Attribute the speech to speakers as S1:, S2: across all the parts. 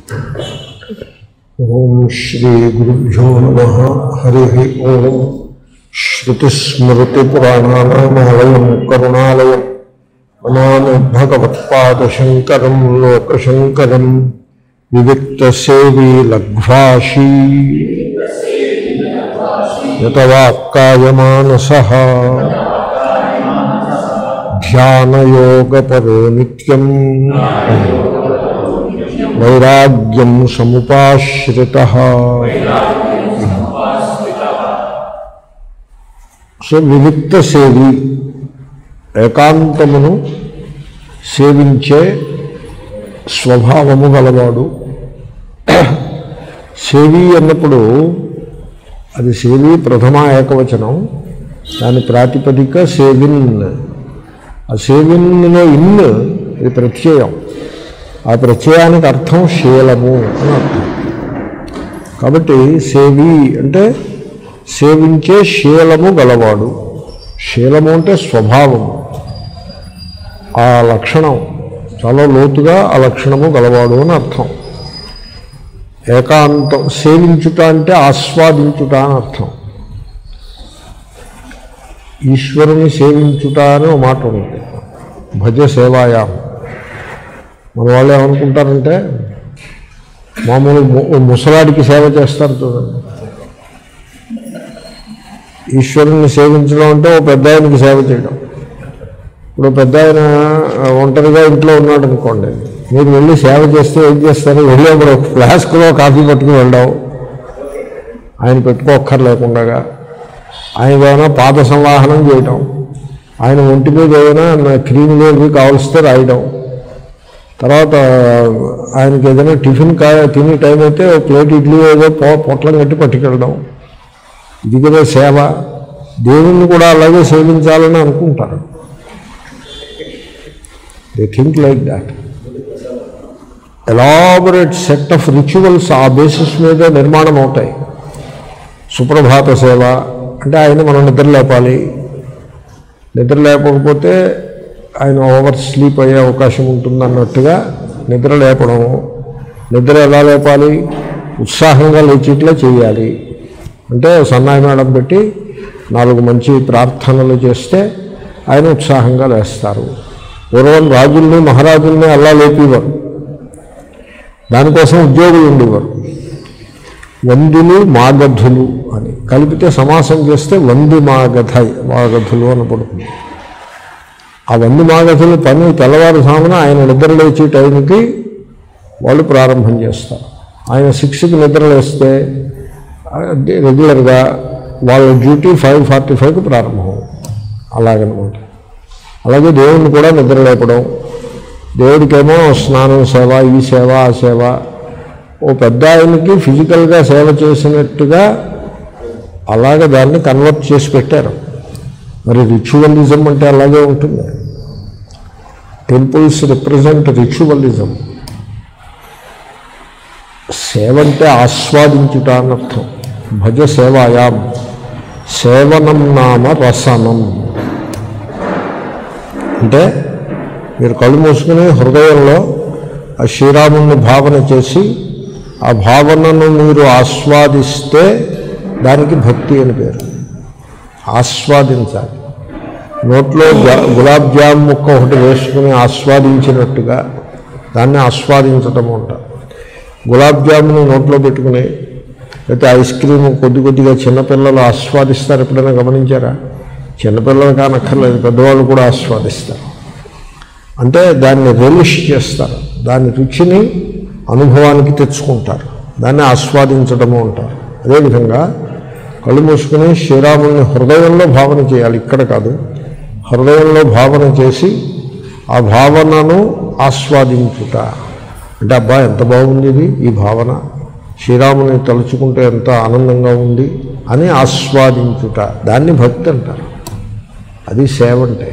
S1: ఓం శ్రీ గురుభ్యో నమ హరి ఓం శ్రుతిస్మృతిపురాణానామాలయం కరుణాలయం నమామి భగవత్పాదశంకరం లోకశంకరం వివిక్తసేవీ లఘ్వాషీ యతవాక్కాయమానస ధ్యానయోగపరో నిత్యం వైరాగ్యం సముపాశ్రిత సో వివిక్త సేవి ఏకాంతమును సేవించే స్వభావము గలవాడు సేవి అన్నప్పుడు అది సేవి ప్రథమ ఏకవచనం దాని ప్రాతిపదిక సేవిన్ ఆ సేవిన్లో ఇన్ ఇది ప్రత్యయం ఆ ప్రత్యయానికి అర్థం శీలము అని అర్థం కాబట్టి సేవి అంటే సేవించే శీలము గలవాడు శీలము అంటే స్వభావము ఆ లక్షణం చాలా లోతుగా ఆ లక్షణము గలవాడు అని అర్థం ఏకాంతం సేవించుట అంటే ఆస్వాదించుట అని అర్థం ఈశ్వరుని సేవించుట అని ఒక మాట ఉంది భజ సేవాయాం మన వాళ్ళు ఏమనుకుంటారంటే మామూలు ము- ముసలాడికి సేవ చేస్తారు చూడండి ఈశ్వరుని సేవించడం అంటే ఓ పెద్ద ఆయనకి సేవ చేయడం ఇప్పుడు పెద్ద ఆయన ఆ, ఒంటరిగా ఇంట్లో ఉన్నాడు అనుకోండి మీరు వెళ్ళి సేవ చేస్తే ఏం చేస్తారు వెళ్ళి ఒక ఫ్లాస్క్లో కాఫీ పట్టుకుని వెళ్ళడం ఆయన పెట్టుకోక్కర్లేకుండా ఆయన ఏమైనా పాద సంవాహనం చేయటం ఆయన ఒంటి మీద ఏదైనా క్రీమ్ లేవి కావలిస్తే రాయడం తర్వాత ఆయనకి ఏదైనా టిఫిన్ కా తినే టైం అయితే ఓ ప్లేట్ ఇడ్లీ ఏదో పొ పొట్లం కట్టి పట్టుకెళ్ళడం ఇది కదా సేవ దేవుణ్ణి కూడా అలాగే సేవించాలని అనుకుంటారు they think like that elaborate set of rituals ఆ బేసిస్ మీద నిర్మాణం అవుతాయి సుప్రభాత సేవ అంటే ఆయన మనం నిద్ర లేపాలి నిద్ర లేపకపోతే ఆయన ఓవర్ స్లీప్ అయ్యే అవకాశం ఉంటుంది అన్నట్టుగా నిద్ర లేపడం నిద్ర ఎలా లేపాలి ఉత్సాహంగా లేచేట్లా చేయాలి అంటే సన్నాయి మేడం పెట్టి నాలుగు మంచి ప్రార్థనలు చేస్తే ఆయన ఉత్సాహంగా లేస్తారు పూర్వం రాజుల్ని మహారాజుల్ని అలా లేపేవారు దానికోసం ఉద్యోగులు ఉండేవారు వందులు మాగధులు అని కలిపితే సమాసం చేస్తే వంది మాగధ మాగధులు అని పడుతుంది ఆ వంది మాగధులు పని తెల్లవారుజామున ఆయన నిద్ర లేచే టైంకి వాళ్ళు ప్రారంభం చేస్తారు ఆయన సిక్స్కి నిద్ర లేస్తే అది రెగ్యులర్గా వాళ్ళ డ్యూటీ ఫైవ్ ఫార్టీ ఫైవ్కి ప్రారంభం అలాగనమాట అలాగే దేవుణ్ణి కూడా నిద్ర లేపడం దేవుడికేమో స్నానం సేవ ఈ సేవ ఆ సేవ ఓ పెద్ద ఆయనకి ఫిజికల్గా సేవ చేసినట్టుగా అలాగ దాన్ని కన్వర్ట్ చేసి పెట్టారు మరి రిచువలిజం అంటే అలాగే ఉంటుంది టెంపుల్స్ రిప్రజెంట్ రిచువలిజం సేవ అంటే ఆస్వాదించుట అని అర్థం భజ సేవాయాం సేవనం నామ రసనం అంటే మీరు కళ్ళు మూసుకుని హృదయంలో ఆ శ్రీరాముని భావన చేసి ఆ భావనను మీరు ఆస్వాదిస్తే దానికి భక్తి అని పేరు ఆస్వాదించాలి నోట్లో జా- గులాబ్ జామ్ ముక్క ఒకటి వేసుకుని ఆస్వాదించినట్టుగా దాన్ని ఆస్వాదించటం అంటారు గులాబ్ జామును నోట్లో పెట్టుకుని లేకపోతే ఐస్ క్రీమ్ కొద్ది కొద్దిగా చిన్నపిల్లలు ఆస్వాదిస్తారు ఎప్పుడైనా గమనించారా చిన్నపిల్లలు కానక్కర్లేదు పెద్దవాళ్ళు కూడా ఆస్వాదిస్తారు అంటే దాన్ని రెలిష్ చేస్తారు దాని రుచిని అనుభవానికి తెచ్చుకుంటారు దాన్ని ఆస్వాదించడము అంటారు అదేవిధంగా కళ్ళు మూసుకుని శ్రీరాముని హృదయంలో భావన చేయాలి ఇక్కడ కాదు హృదయంలో భావన చేసి ఆ భావనను ఆస్వాదించుట అంటే అబ్బా ఎంత బాగుంది ఇది ఈ భావన శ్రీరాముని తలుచుకుంటే ఎంత ఆనందంగా ఉంది అని ఆస్వాదించుట దాన్ని భక్తి అంటారు అది సేవ అంటే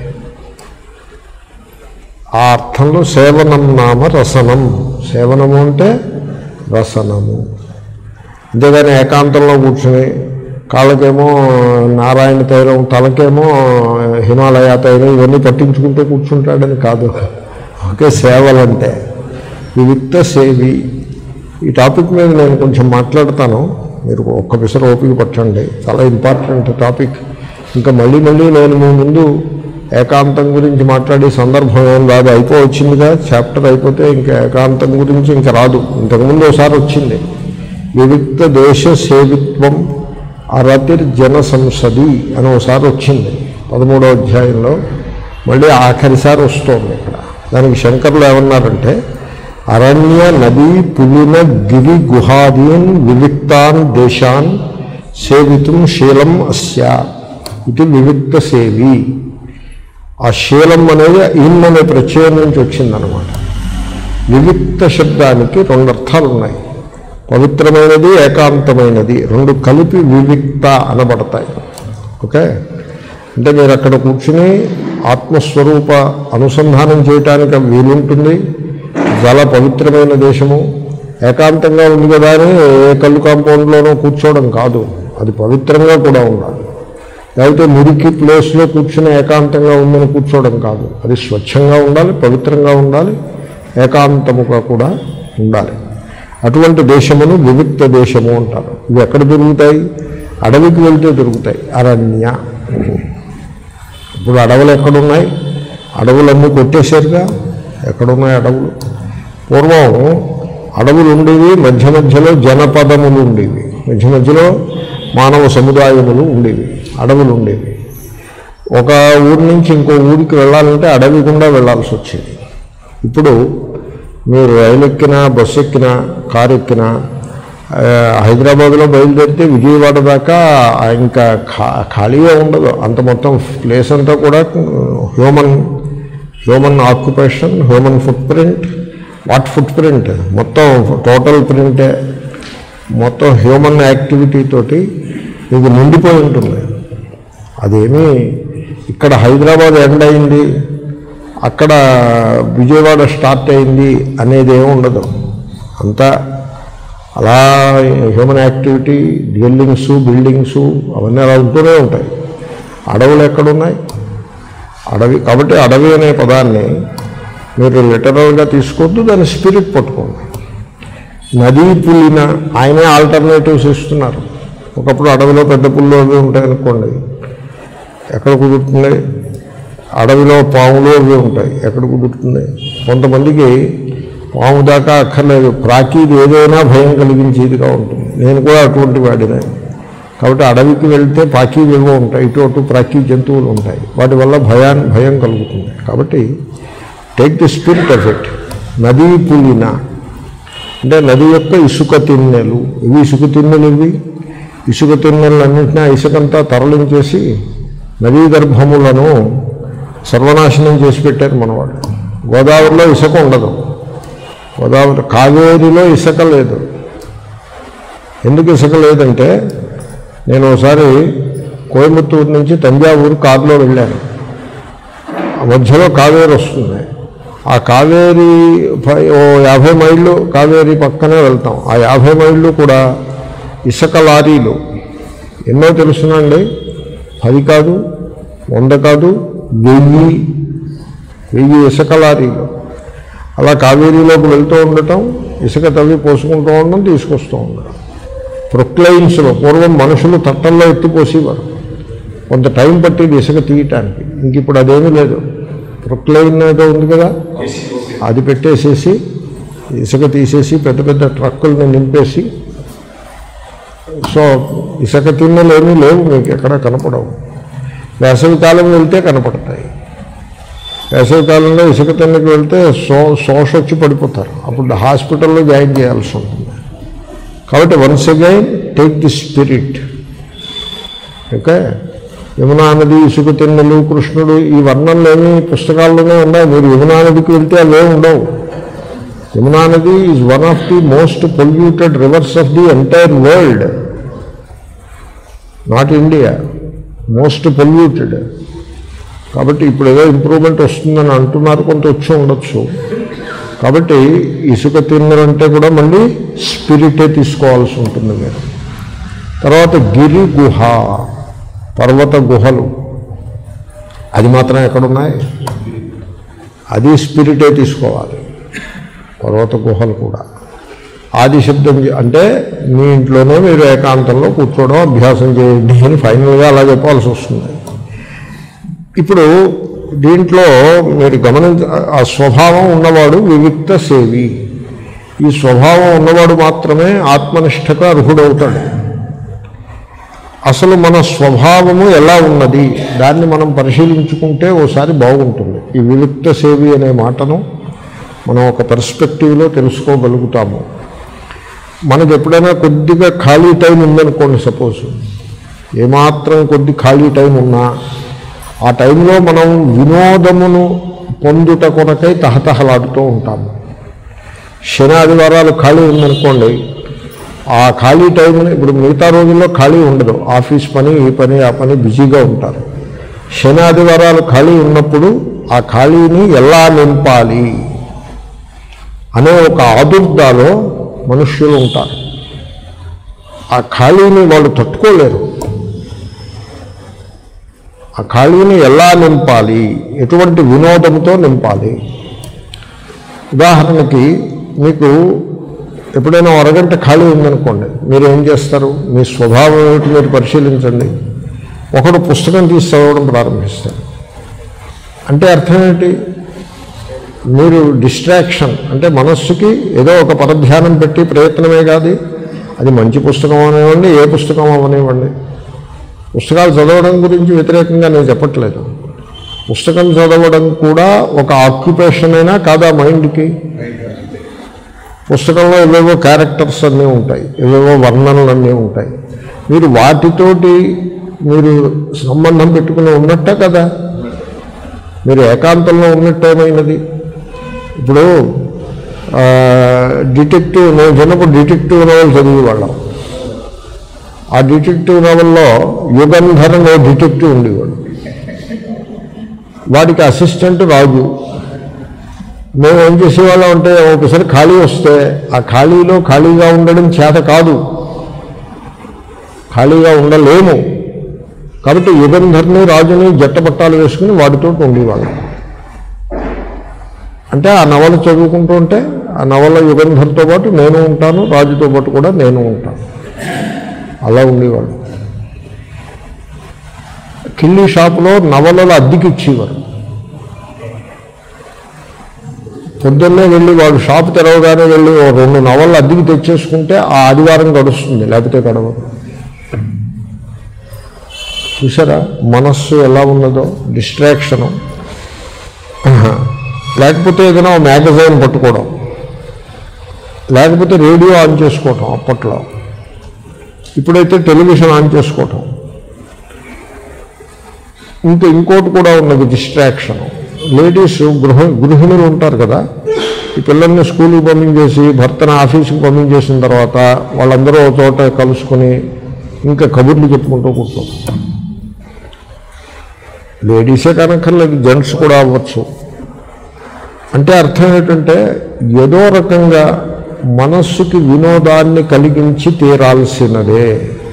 S1: ఆ అర్థంలో సేవనం నామ రసనం సేవనము అంటే రసనము అంతేగాని ఏకాంతంలో కూర్చుని కాళ్ళకేమో నారాయణ తైలం తలకేమో హిమాలయ తైలం ఇవన్నీ పట్టించుకుంటూ కూర్చుంటాడని కాదు ఒకే సేవలంటే వివిక్త సేవి ఈ టాపిక్ మీద నేను కొంచెం మాట్లాడతాను మీరు ఒక్క పిసర ఓపిక పట్టండి చాలా ఇంపార్టెంట్ టాపిక్ ఇంకా మళ్ళీ మళ్ళీ నేను మీ ముందు ఏకాంతం గురించి మాట్లాడే సందర్భం ఏం రాదు అయిపోవచ్చిందిగా చాప్టర్ అయిపోతే ఇంకా ఏకాంతం గురించి ఇంకా రాదు ఇంతకుముందు ఒకసారి వచ్చింది వివిక్త దేశ సేవిత్వం అరతిర్జన సంసది అని ఒకసారి వచ్చింది పదమూడో అధ్యాయంలో మళ్ళీ ఆఖరిసారి వస్తోంది ఇక్కడ దానికి శంకరులు ఏమన్నారంటే అరణ్య నదీ పులిన గిరి గుహాదీన్ వివిక్తాన్ దేశాన్ సేవితుం శీలం అస్య ఇది వివిక్త సేవి ఆ శీలం అనేది ఇన్ అనే ప్రత్యయం నుంచి వచ్చిందనమాట వివిక్త శబ్దానికి రెండు అర్థాలు ఉన్నాయి పవిత్రమైనది ఏకాంతమైనది రెండు కలిపి వివిక్త అనబడతాయి ఓకే అంటే మీరు అక్కడ కూర్చుని ఆత్మస్వరూప అనుసంధానం చేయటానికి వీలుంటుంది చాలా పవిత్రమైన దేశము ఏకాంతంగా ఉంది కదా అని ఏ కళ్ళు కాంపౌండ్లోనూ కూర్చోవడం కాదు అది పవిత్రంగా కూడా ఉండాలి లేకపోతే మురికి ప్లేస్లో కూర్చుని ఏకాంతంగా ఉందని కూర్చోవడం కాదు అది స్వచ్ఛంగా ఉండాలి పవిత్రంగా ఉండాలి ఏకాంతముగా కూడా ఉండాలి అటువంటి దేశమును వివిక్త దేశము అంటారు ఇవి ఎక్కడ దొరుకుతాయి అడవికి వెళ్తే దొరుకుతాయి అరణ్య ఇప్పుడు అడవులు ఎక్కడున్నాయి అడవులన్నీ కొట్టేశారుగా ఎక్కడున్నాయి అడవులు పూర్వం అడవులు ఉండేవి మధ్య మధ్యలో జనపదములు ఉండేవి మధ్య మధ్యలో మానవ సముదాయములు ఉండేవి అడవులు ఉండేవి ఒక ఊరి నుంచి ఇంకో ఊరికి వెళ్ళాలంటే అడవి గుండా వెళ్ళాల్సి వచ్చేది ఇప్పుడు మీరు రైలు ఎక్కినా బస్సు ఎక్కినా కారు ఎక్కినా ఆ, హైదరాబాద్లో బయలుదేరితే విజయవాడ దాకా ఇంకా ఖా ఖాళీగా ఉండదు అంత మొత్తం ప్లేస్ అంతా కూడా human human occupation human footprint what footprint మొత్తం టోటల్ ప్రింటే మొత్తం హ్యూమన్ యాక్టివిటీ తోటి ఇది నిండిపోయి ఉంటుంది అదేమీ ఇక్కడ హైదరాబాద్ ఎండ్ అయింది అక్కడ విజయవాడ స్టార్ట్ అయింది అనేది ఏమి ఉండదు అంతా అలా హ్యూమన్ యాక్టివిటీ డ్వెల్లింగ్స్ బిల్డింగ్స్ అవన్నీ అలా ఉంటూనే ఉంటాయి అడవులు ఎక్కడున్నాయి అడవి కాబట్టి అడవి అనే పదాన్ని మీరు లిటరల్గా తీసుకోవద్దు దాని స్పిరిట్ పట్టుకోండి నదీ పులిన ఆయనే ఆల్టర్నేటివ్స్ ఇస్తున్నారు ఒకప్పుడు అడవిలో పెద్ద పుల్లు అవి ఉంటాయి అనుకోండి ఎక్కడ కుదురుతుంది అడవిలో పాములు అవి ఉంటాయి ఎక్కడ కుదురుతుంది కొంతమందికి పాము దాకా అక్కర్లేదు ప్రాకీది ఏదైనా భయం కలిగించేదిగా ఉంటుంది నేను కూడా అటువంటి వాడినే కాబట్టి అడవికి వెళ్తే పాకీలు ఏవో ఉంటాయి ఇటు అటు ప్రాకీ జంతువులు ఉంటాయి వాటి వల్ల భయాన్ని భయం కలుగుతుంది కాబట్టి take the spirit of it నదీ పులిన అంటే నది యొక్క ఇసుక తిన్నెలు ఇవి ఇసుక తిన్నెలు ఇవి ఇసుక తిన్నెలన్నింటినీ ఆ ఇసుకంతా తరలించేసి నదీ గర్భములను సర్వనాశనం చేసి పెట్టారు మనవాళ్ళు గోదావరిలో ఇసుక ఉండదు గోదావరి కావేరిలో ఇసుక లేదు ఎందుకు ఇసుక లేదంటే నేను ఒకసారి కోయంబత్తూరు నుంచి తంజావూరు కారులో వెళ్ళాను ఆ మధ్యలో కావేరి వస్తుంది ఆ కావేరి పై- ఓ యాభై మైళ్ళు కావేరి పక్కనే వెళ్తాం ఆ యాభై మైళ్ళు కూడా ఇసుక లారీలు ఎన్నో తెలుసునండి పది కాదు వంద కాదు వెయ్యి వెయ్యి ఇసుక లారీలు అలా కావేరీలోకి వెళ్తూ ఉండటం ఇసుక తవ్వి పోసుకుంటూ ఉండడం తీసుకొస్తూ ఉండడం ప్రొక్లైన్స్లో పూర్వం మనుషులు తట్టల్లో ఎత్తిపోసేవారు కొంత టైం పట్టేది ఇసుక తీయటానికి ఇంక ఇప్పుడు అదేమీ లేదు ప్రొక్లైన్ ఏదో ఉంది కదా అది పెట్టేసేసి ఇసుక తీసేసి పెద్ద పెద్ద ట్రక్కుల్ని నింపేసి సో ఇసుక తిన్నలు ఏమీ లేవు మీకు ఎక్కడ కనపడవు వేసవికాలం వెళ్తే కనపడతాయి వేసవికాలంలో ఇసుక తిన్నకి వెళ్తే సో శోష వచ్చి పడిపోతారు అప్పుడు హాస్పిటల్లో జాయిన్ చేయాల్సి ఉంటుంది కాబట్టి once again take the spirit okay Yamuna నది ఇసుక తిన్నెలు కృష్ణుడు ఈ వర్ణనలు ఏమి పుస్తకాల్లోనే ఉన్నాయి మీరు యమునా నదికి వెళ్తే అవే ఉండవు యమునా నది is one of the most polluted rivers of the entire world not India most polluted కాబట్టి ఇప్పుడు ఏదో ఇంప్రూవ్మెంట్ వస్తుందని అంటున్నారు కొంత వచ్చి ఉండొచ్చు కాబట్టి ఇసుక తిన్నరంటే కూడా మళ్ళీ స్పిరిటే తీసుకోవాల్సి ఉంటుంది మీరు తర్వాత గిరి గుహ పర్వత గుహలు అది మాత్రం ఎక్కడున్నాయి అది స్పిరిటే తీసుకోవాలి పర్వత గుహలు కూడా ఆది శబ్దం చే- అంటే మీ ఇంట్లోనే మీరు ఏకాంతంలో కూర్చోవడం అభ్యాసం చేయండి అని ఫైనల్గా అలా చెప్పాల్సి వస్తుంది ఇప్పుడు దీంట్లో మీరు గమనించ ఆ స్వభావం ఉన్నవాడు వివిక్త సేవి ఈ స్వభావం ఉన్నవాడు మాత్రమే ఆత్మనిష్టకు అర్హుడవుతాడు అసలు మన స్వభావము ఎలా ఉన్నది దాన్ని మనం పరిశీలించుకుంటే ఓసారి బాగుంటుంది ఈ వివిక్త సేవి అనే మాటను మనం ఒక పర్స్పెక్టివ్లో తెలుసుకోగలుగుతాము మనకి ఎప్పుడైనా కొద్దిగా ఖాళీ టైం ఉందనుకోండి సపోజ్ ఏమాత్రం కొద్ది ఖాళీ టైం ఉన్నా ఆ టైంలో మనం వినోదమును పొందుట కొనకై తహతహలాడుతూ ఉంటాము శని ఆదివారాలు ఖాళీ ఉందనుకోండి ఆ ఖాళీ టైంని ఇప్పుడు మిగతా రోజుల్లో ఖాళీ ఉండదు ఆఫీస్ పని ఈ పని ఆ పని బిజీగా ఉంటారు శని ఆదివారాలు ఖాళీ ఉన్నప్పుడు ఆ ఖాళీని ఎలా నింపాలి అనే ఒక ఆదుర్దాలో మనుష్యులు ఉంటారు ఆ ఖాళీని వాళ్ళు తట్టుకోలేరు ఆ ఖాళీని ఎలా నింపాలి ఎటువంటి వినోదంతో నింపాలి ఉదాహరణకి మీకు ఎప్పుడైనా ఓ అరగంట ఖాళీ ఉందనుకోండి మీరు ఏం చేస్తారు మీ స్వభావం ఏమిటి మీరు పరిశీలించండి ఒకడు పుస్తకం తీసి చదవడం ప్రారంభిస్తారు అంటే అర్థం ఏంటి మీరు డిస్ట్రాక్షన్ అంటే మనస్సుకి ఏదో ఒక పరధ్యానం పెట్టి ప్రయత్నమే కాదు అది మంచి పుస్తకం అవనివ్వండి ఏ పుస్తకం అవనివ్వండి పుస్తకాలు చదవడం గురించి వ్యతిరేకంగా నేను చెప్పట్లేదు పుస్తకం చదవడం కూడా ఒక ఆక్యుపేషన్ అయినా కాదా మైండ్కి పుస్తకంలో ఏవేవో క్యారెక్టర్స్ అన్నీ ఉంటాయి ఏవేవో వర్ణనలు అన్నీ ఉంటాయి మీరు వాటితోటి మీరు సంబంధం పెట్టుకుని ఉన్నట్టే కదా మీరు ఏకాంతంలో ఉన్నట్టేమైనది ఇప్పుడు ఆ, డిటెక్టివ్ నేను చిన్నప్పుడు డిటెక్టివ్ నవల్ చదివేవాళ్ళం ఆ డిటెక్టివ్ నవల్లో యుగంధరన్ ఓ డిటెక్టివ్ ఉండేవాడు వాడికి అసిస్టెంట్ రాజు మేము ఏం చేసేవాళ్ళం అంటే ఒకసారి ఖాళీ వస్తే ఆ ఖాళీలో ఖాళీగా ఉండడం చేత కాదు ఖాళీగా ఉండలేము కాబట్టి యుగంధర్ని రాజుని జట్టపట్టాలు వేసుకుని వాడితో ఉండేవాళ్ళం అంటే ఆ నవల చదువుకుంటూ ఉంటే ఆ నవల యుగంధర్తో పాటు నేను ఉంటాను రాజుతో పాటు కూడా నేను ఉంటాను అలా ఉండేవాడు కిల్లీ షాపులో నవలలు అద్దెకి ఇచ్చేవారు పొద్దున్నే వెళ్ళి వాడు షాప్ తెరవగానే వెళ్ళి ఓ రెండు నవలు అద్దెకి తెచ్చేసుకుంటే ఆ ఆదివారం గడుస్తుంది లేకపోతే గడవదు చూసారా మనస్సు ఎలా ఉన్నదో డిస్ట్రాక్షను లేకపోతే ఏదైనా ఓ మ్యాగజైన్ పట్టుకోవడం లేకపోతే రేడియో ఆన్ చేసుకోవటం అప్పట్లో ఇప్పుడైతే టెలివిజన్ ఆన్ చేసుకోవటం ఇంకా ఇంకోటి కూడా ఉన్నది డిస్ట్రాక్షన్ లేడీస్ గృహ గృహిణులు ఉంటారు కదా ఈ పిల్లల్ని స్కూల్కి పంపించేసి భర్తను ఆఫీస్కి పంపించేసిన తర్వాత వాళ్ళందరూ ఒక చోట కలుసుకొని ఇంకా కబుర్లు చెప్పుకుంటూ కూర్చోం లేడీసే కనక్కర్లేదు జెంట్స్ కూడా అవ్వచ్చు అంటే అర్థం ఏంటంటే ఏదో రకంగా మనస్సుకి వినోదాన్ని కలిగించి తీరాల్సినదే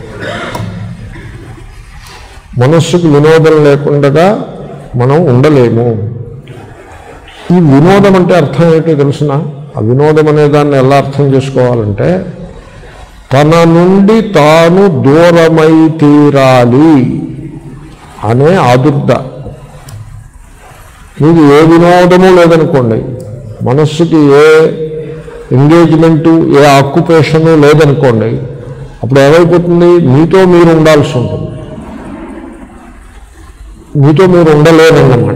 S1: మనస్సుకు వినోదం లేకుండా మనం ఉండలేము ఈ వినోదం అంటే అర్థం ఏంటో తెలుసిన ఆ వినోదం అనే దాన్ని ఎలా అర్థం చేసుకోవాలంటే తన నుండి తాను దూరమై తీరాలి అనే ఆదుర్ద మీకు ఏ వినోదము లేదనుకోండి మనస్సుకి ఏ ఎంగేజ్మెంటు ఏ ఆక్యుపేషను లేదనుకోండి అప్పుడు ఏమైపోతుంది మీతో మీరు ఉండాల్సి ఉంటుంది మీతో మీరు ఉండలేరన్నమాట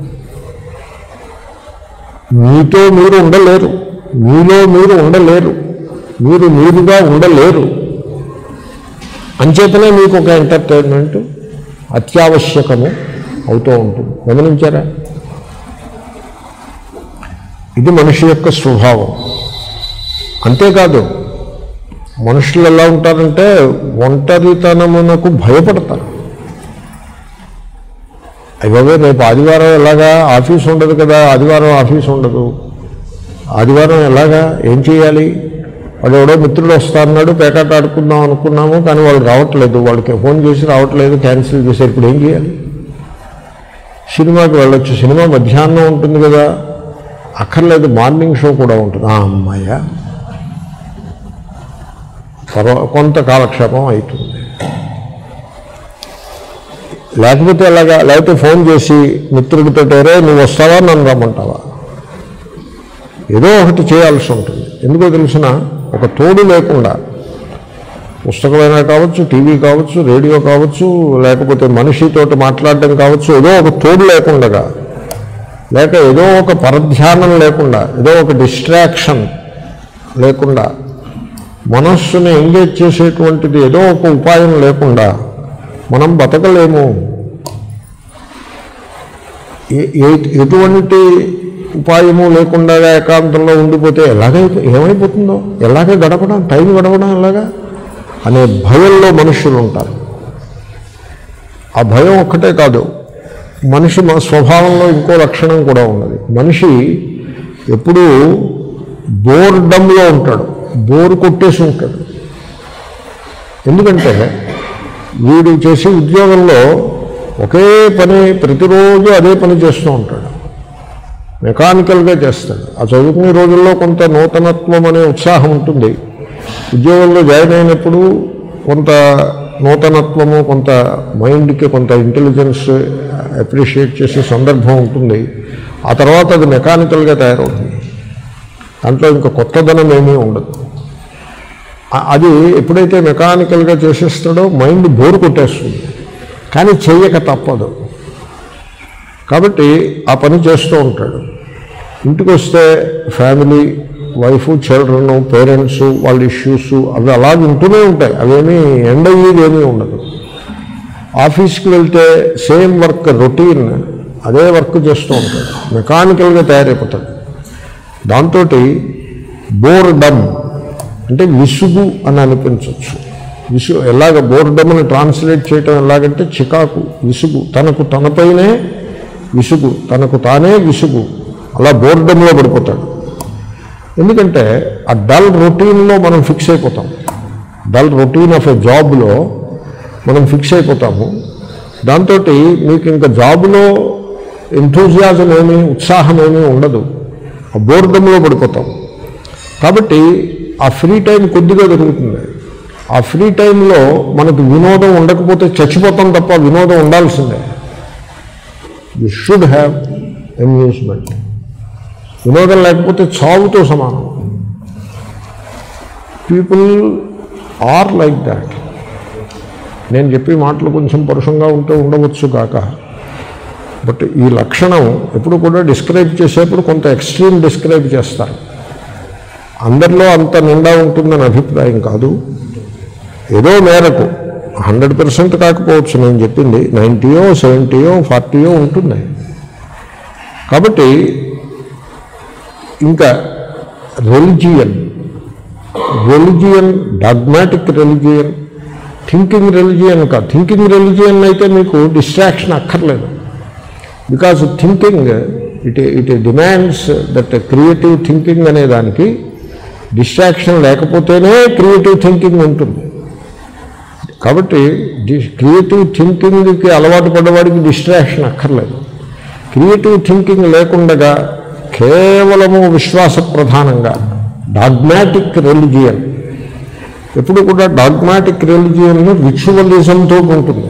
S1: మీతో మీరు ఉండలేరు మీలో మీరు ఉండలేరు మీరు మీరుగా ఉండలేరు అంచేతనే మీకు ఒక ఎంటర్టైన్మెంట్ అత్యావశ్యకము అవుతూ ఉంటుంది గమనించారా ఇది మనిషి యొక్క స్వభావం అంతేకాదు మనుషులు ఎలా ఉంటారంటే ఒంటరితనమునకు భయపడతారు అయ్యబాబే రేపు ఆదివారం ఎలాగా ఆఫీస్ ఉండదు కదా ఆదివారం ఆఫీస్ ఉండదు ఆదివారం ఎలాగా ఏం చేయాలి వాడు ఎవడో మిత్రుడు వస్తా అన్నాడు పేకాట ఆడుకుందాం అనుకున్నాము కానీ వాళ్ళు రావట్లేదు వాళ్ళకి ఫోన్ చేసి రావట్లేదు క్యాన్సిల్ చేశారు ఇప్పుడు ఏం చేయాలి సినిమాకి వెళ్ళొచ్చు సినిమా మధ్యాహ్నం ఉంటుంది కదా అక్కర్లేదు మార్నింగ్ షో కూడా ఉంటుంది ఆ అమ్మాయ తర్వాత కొంత కాలక్షేపం అవుతుంది లేకపోతే ఎలాగా లేకపోతే ఫోన్ చేసి మిత్రుడితో రే నువ్వు వస్తావా నన్ను రమ్మంటావా ఏదో ఒకటి చేయాల్సి ఉంటుంది ఎందుకో తెలిసిన ఒక తోడు లేకుండా పుస్తకమైనా కావచ్చు టీవీ కావచ్చు రేడియో కావచ్చు లేకపోతే మనిషితోటి మాట్లాడడం కావచ్చు ఏదో ఒక తోడు లేకుండా లేక ఏదో ఒక పరధ్యానం లేకుండా ఏదో ఒక డిస్ట్రాక్షన్ లేకుండా మనస్సుని ఎంగేజ్ చేసేటువంటిది ఏదో ఒక ఉపాయం లేకుండా మనం బతకలేము ఏ- ఏ- ఎటువంటి ఉపాయము లేకుండా ఏకాంతంలో ఉండిపోతే ఎలాగైపో ఏమైపోతుందో ఎలాగ గడపడం టైం గడపడం ఎలాగా అనే భయంలో మనుషులు ఉంటారు ఆ భయం ఒక్కటే కాదు మనిషి మన స్వభావంలో ఇంకో లక్షణం కూడా ఉన్నది మనిషి ఎప్పుడూ బోర్డంలో ఉంటాడు బోరు కొట్టేసి ఉంటాడు ఎందుకంటే వీడు చేసే ఉద్యోగంలో ఒకే పని ప్రతిరోజు అదే పని చేస్తూ ఉంటాడు మెకానికల్గా చేస్తాడు ఆ చదువుకునే రోజుల్లో కొంత నూతనత్వం అనే ఉత్సాహం ఉంటుంది ఉద్యోగంలో జాయిన్ అయినప్పుడు కొంత నూతనత్వము కొంత మైండ్కి కొంత ఇంటెలిజెన్స్ అప్రిషియేట్ చేసే సందర్భం ఉంటుంది ఆ తర్వాత అది మెకానికల్గా తయారవుతుంది దాంట్లో ఇంకా కొత్తదనం ఏమీ ఉండదు ఆ- అది ఎప్పుడైతే మెకానికల్గా చేసేస్తాడో మైండ్ బోరు కొట్టేస్తుంది కానీ చెయ్యక తప్పదు కాబట్టి ఆ పని చేస్తూ ఉంటాడు ఇంటికి వస్తే ఫ్యామిలీ వైఫ్ చిల్డ్రన్ పేరెంట్స్ వాళ్ళ ఇష్యూస్ అవి అలాగ ఉంటూనే ఉంటాయి అవేమీ ఎండ్ అయ్యేది ఏమీ ఉండదు ఆఫీస్కి వెళ్తే సేమ్ వర్క్ రొటీన్ అదే వర్క్ చేస్తూ ఉంటాడు మెకానికల్గా తయారైపోతాడు దాంతో బోర్డమ్ అంటే విసుగు అని అనిపించవచ్చు విసు ఎలాగ బోర్డమ్ని ట్రాన్స్లేట్ చేయటం ఎలాగంటే చికాకు విసుగు తనకు తనపైనే విసుగు తనకు తానే విసుగు అలా బోర్డంలో పడిపోతాడు ఎందుకంటే ఆ డల్ రొటీన్లో మనం ఫిక్స్ అయిపోతాం డల్ రొటీన్ ఆఫ్ ఎ జాబ్లో మనం ఫిక్స్ అయిపోతాము దాంతో మీకు ఇంకా జాబ్లో ఎంథూజియాజం ఏమీ ఉత్సాహం ఏమీ ఉండదు ఆ బోర్డంలో పడిపోతాం కాబట్టి ఆ ఫ్రీ టైం కొద్దిగా దొరుకుతుంది ఆ ఫ్రీ టైంలో మనకు వినోదం ఉండకపోతే చచ్చిపోతాం తప్ప వినోదం ఉండాల్సిందే యు షుడ్ హ్యావ్ అమ్యూజ్మెంట్ వినోదం లేకపోతే చావుతో సమానం పీపుల్ ఆర్ లైక్ దాట్ నేను చెప్పే మాటలు కొంచెం పరుషంగా ఉంటే ఉండవచ్చు కాక బట్ ఈ లక్షణం ఎప్పుడు కూడా డిస్క్రైబ్ చేసేప్పుడు కొంత ఎక్స్ట్రీమ్ డిస్క్రైబ్ చేస్తారు అందరిలో అంత నిండా ఉంటుందని అభిప్రాయం కాదు ఏదో మేరకు హండ్రెడ్ పర్సెంట్ కాకపోవచ్చు నేను చెప్పింది నైంటీయో సెవెంటీయో ఫార్టీయో ఉంటుంది కాబట్టి ఇంకా religion religion dogmatic religion thinking religion కాదు థింకింగ్ రెలిజియన్ అయితే మీకు డిస్ట్రాక్షన్ అక్కర్లేదు because thinking it it demands that creative thinking అనే దానికి డిస్ట్రాక్షన్ లేకపోతేనే క్రియేటివ్ థింకింగ్ ఉంటుంది కాబట్టి క్రియేటివ్ థింకింగ్కి అలవాటు పడ్డవాడికి డిస్ట్రాక్షన్ అక్కర్లేదు క్రియేటివ్ థింకింగ్ లేకుండా కేవలము విశ్వాస ప్రధానంగా డాగ్మాటిక్ రెలిజియన్ ఎప్పుడు కూడా డాగ్మాటిక్ రెలిజియన్ రిచువలిజంతో ఉంటుంది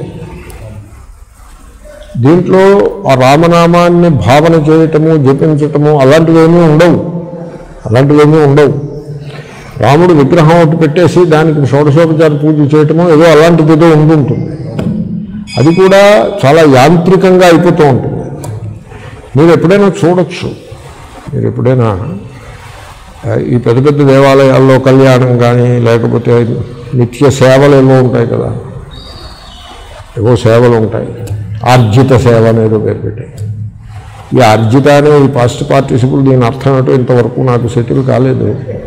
S1: దీంట్లో ఆ రామనామాన్ని భావన చేయటము జపించటము అలాంటివేమీ ఉండవు అలాంటివేమీ ఉండవు రాముడు విగ్రహం ఒకటి పెట్టేసి దానికి షోడశోపచార పూజ చేయటము ఏదో అలాంటిది ఏదో ఉండుంటుంది అది కూడా చాలా యాంత్రికంగా అయిపోతూ ఉంటుంది మీరు ఎప్పుడైనా చూడొచ్చు మీరు ఎప్పుడైనా ఆ, ఈ పెద్ద పెద్ద దేవాలయాల్లో కళ్యాణం కానీ లేకపోతే నిత్య సేవలు ఏవో ఉంటాయి కదా ఏవో సేవలు ఉంటాయి ఆర్జిత సేవ అనేది పేరు పెట్టాయి ఈ ఆర్జిత అనే ఈ పాస్ట్ పార్టిసిపుల్ దీని అర్థం ఏంటో ఇంతవరకు నాకు సెటిల్ కాలేదు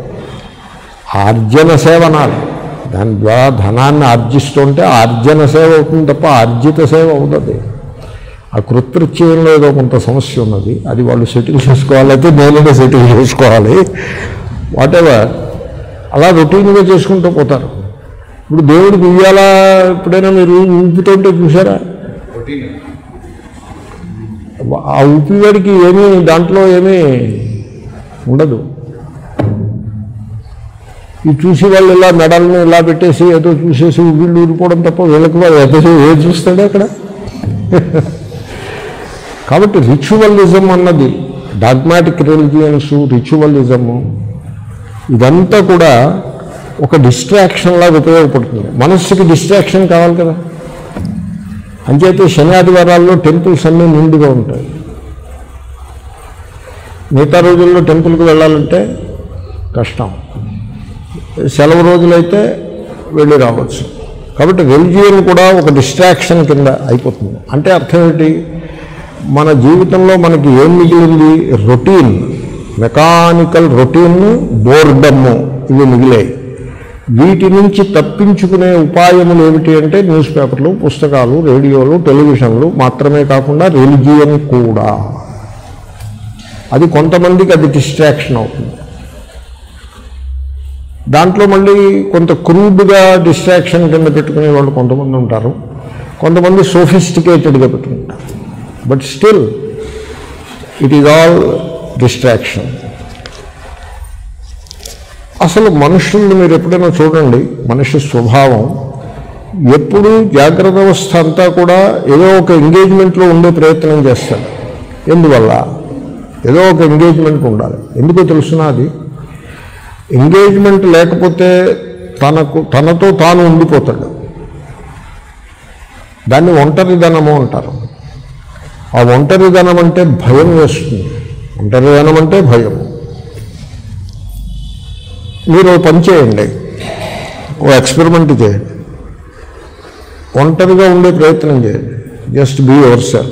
S1: ఆర్జన సేవ అనాలి దాని ద్వారా ధనాన్ని ఆర్జిస్తుంటే ఆర్జన సేవ అవుతుంది తప్ప ఆర్జిత సేవ అవుతుంది ఆ కృత్రిత్యంలో ఏదో కొంత సమస్య ఉన్నది అది వాళ్ళు సెటిల్ చేసుకోవాలైతే నేనే సెటిల్ చేసుకోవాలి వాటెవర్ అలా రొటీన్గా చేసుకుంటూ పోతారు ఇప్పుడు దేవుడికి ఉయ్యాల ఎప్పుడైనా మీరు ఊపుతుంటే చూసారా ఆ ఊపివాడికి ఏమీ దాంట్లో ఏమీ ఉండదు ఈ చూసి వాళ్ళు ఇలా మెడల్ని ఇలా పెట్టేసి ఏదో చూసేసి వీళ్ళు ఊరిపోవడం తప్ప వీళ్ళకి వాళ్ళు ఏదో ఏది చూస్తాడే అక్కడ కాబట్టి రిచువలిజం అన్నది డాగ్మాటిక్ రిలిజియన్స్ రిచువలిజము ఇదంతా కూడా ఒక డిస్ట్రాక్షన్ లాగా ఉపయోగపడుతుంది మనస్సుకి డిస్ట్రాక్షన్ కావాలి కదా అంచేతే శని ఆదివారాల్లో టెంపుల్స్ అన్నీ నిండుగా ఉంటాయి మిగతా రోజుల్లో టెంపుల్కి వెళ్ళాలంటే కష్టం సెలవు రోజులైతే వెళ్ళి రావచ్చు కాబట్టి రెలిజియన్ కూడా ఒక డిస్ట్రాక్షన్ కింద అయిపోతుంది అంటే అర్థం ఏంటి మన జీవితంలో మనకి ఏం మిగిలింది రొటీన్ మెకానికల్ రొటీన్ బోర్డము ఇవి మిగిలాయి వీటి నుంచి తప్పించుకునే ఉపాయములు ఏమిటి అంటే న్యూస్ పేపర్లు పుస్తకాలు రేడియోలు టెలివిజన్లు మాత్రమే కాకుండా రిలిజియన్ కూడా అది కొంతమందికి అది డిస్ట్రాక్షన్ అవుతుంది దాంట్లో మళ్ళీ కొంత క్రూడ్గా డిస్ట్రాక్షన్ కింద పెట్టుకునే వాళ్ళు కొంతమంది ఉంటారు కొంతమంది సోఫిస్టికేటెడ్గా పెట్టుకుంటారు but still it is all distraction అసలు మనుషుల్ని మీరు ఎప్పుడైనా చూడండి మనిషి స్వభావం ఎప్పుడు జాగ్రత్త అవస్థ అంతా కూడా ఏదో ఒక ఎంగేజ్మెంట్లో ఉండే ప్రయత్నం చేస్తాడు ఎందువల్ల ఏదో ఒక ఎంగేజ్మెంట్ ఉండాలి ఎందుకో తెలుసునా అది ఎంగేజ్మెంట్ లేకపోతే తనకు తనతో తాను ఉండిపోతాడు దాన్ని ఒంటరిధనము అంటారు ఆ ఒంటరిధనం అంటే భయం వేస్తుంది ఒంటరిధనం అంటే భయం మీరు ఓ పని చేయండి ఓ ఎక్స్పెరిమెంట్ చేయండి ఒంటరిగా ఉండే ప్రయత్నం చేయండి జస్ట్ బీ యువర్ సెల్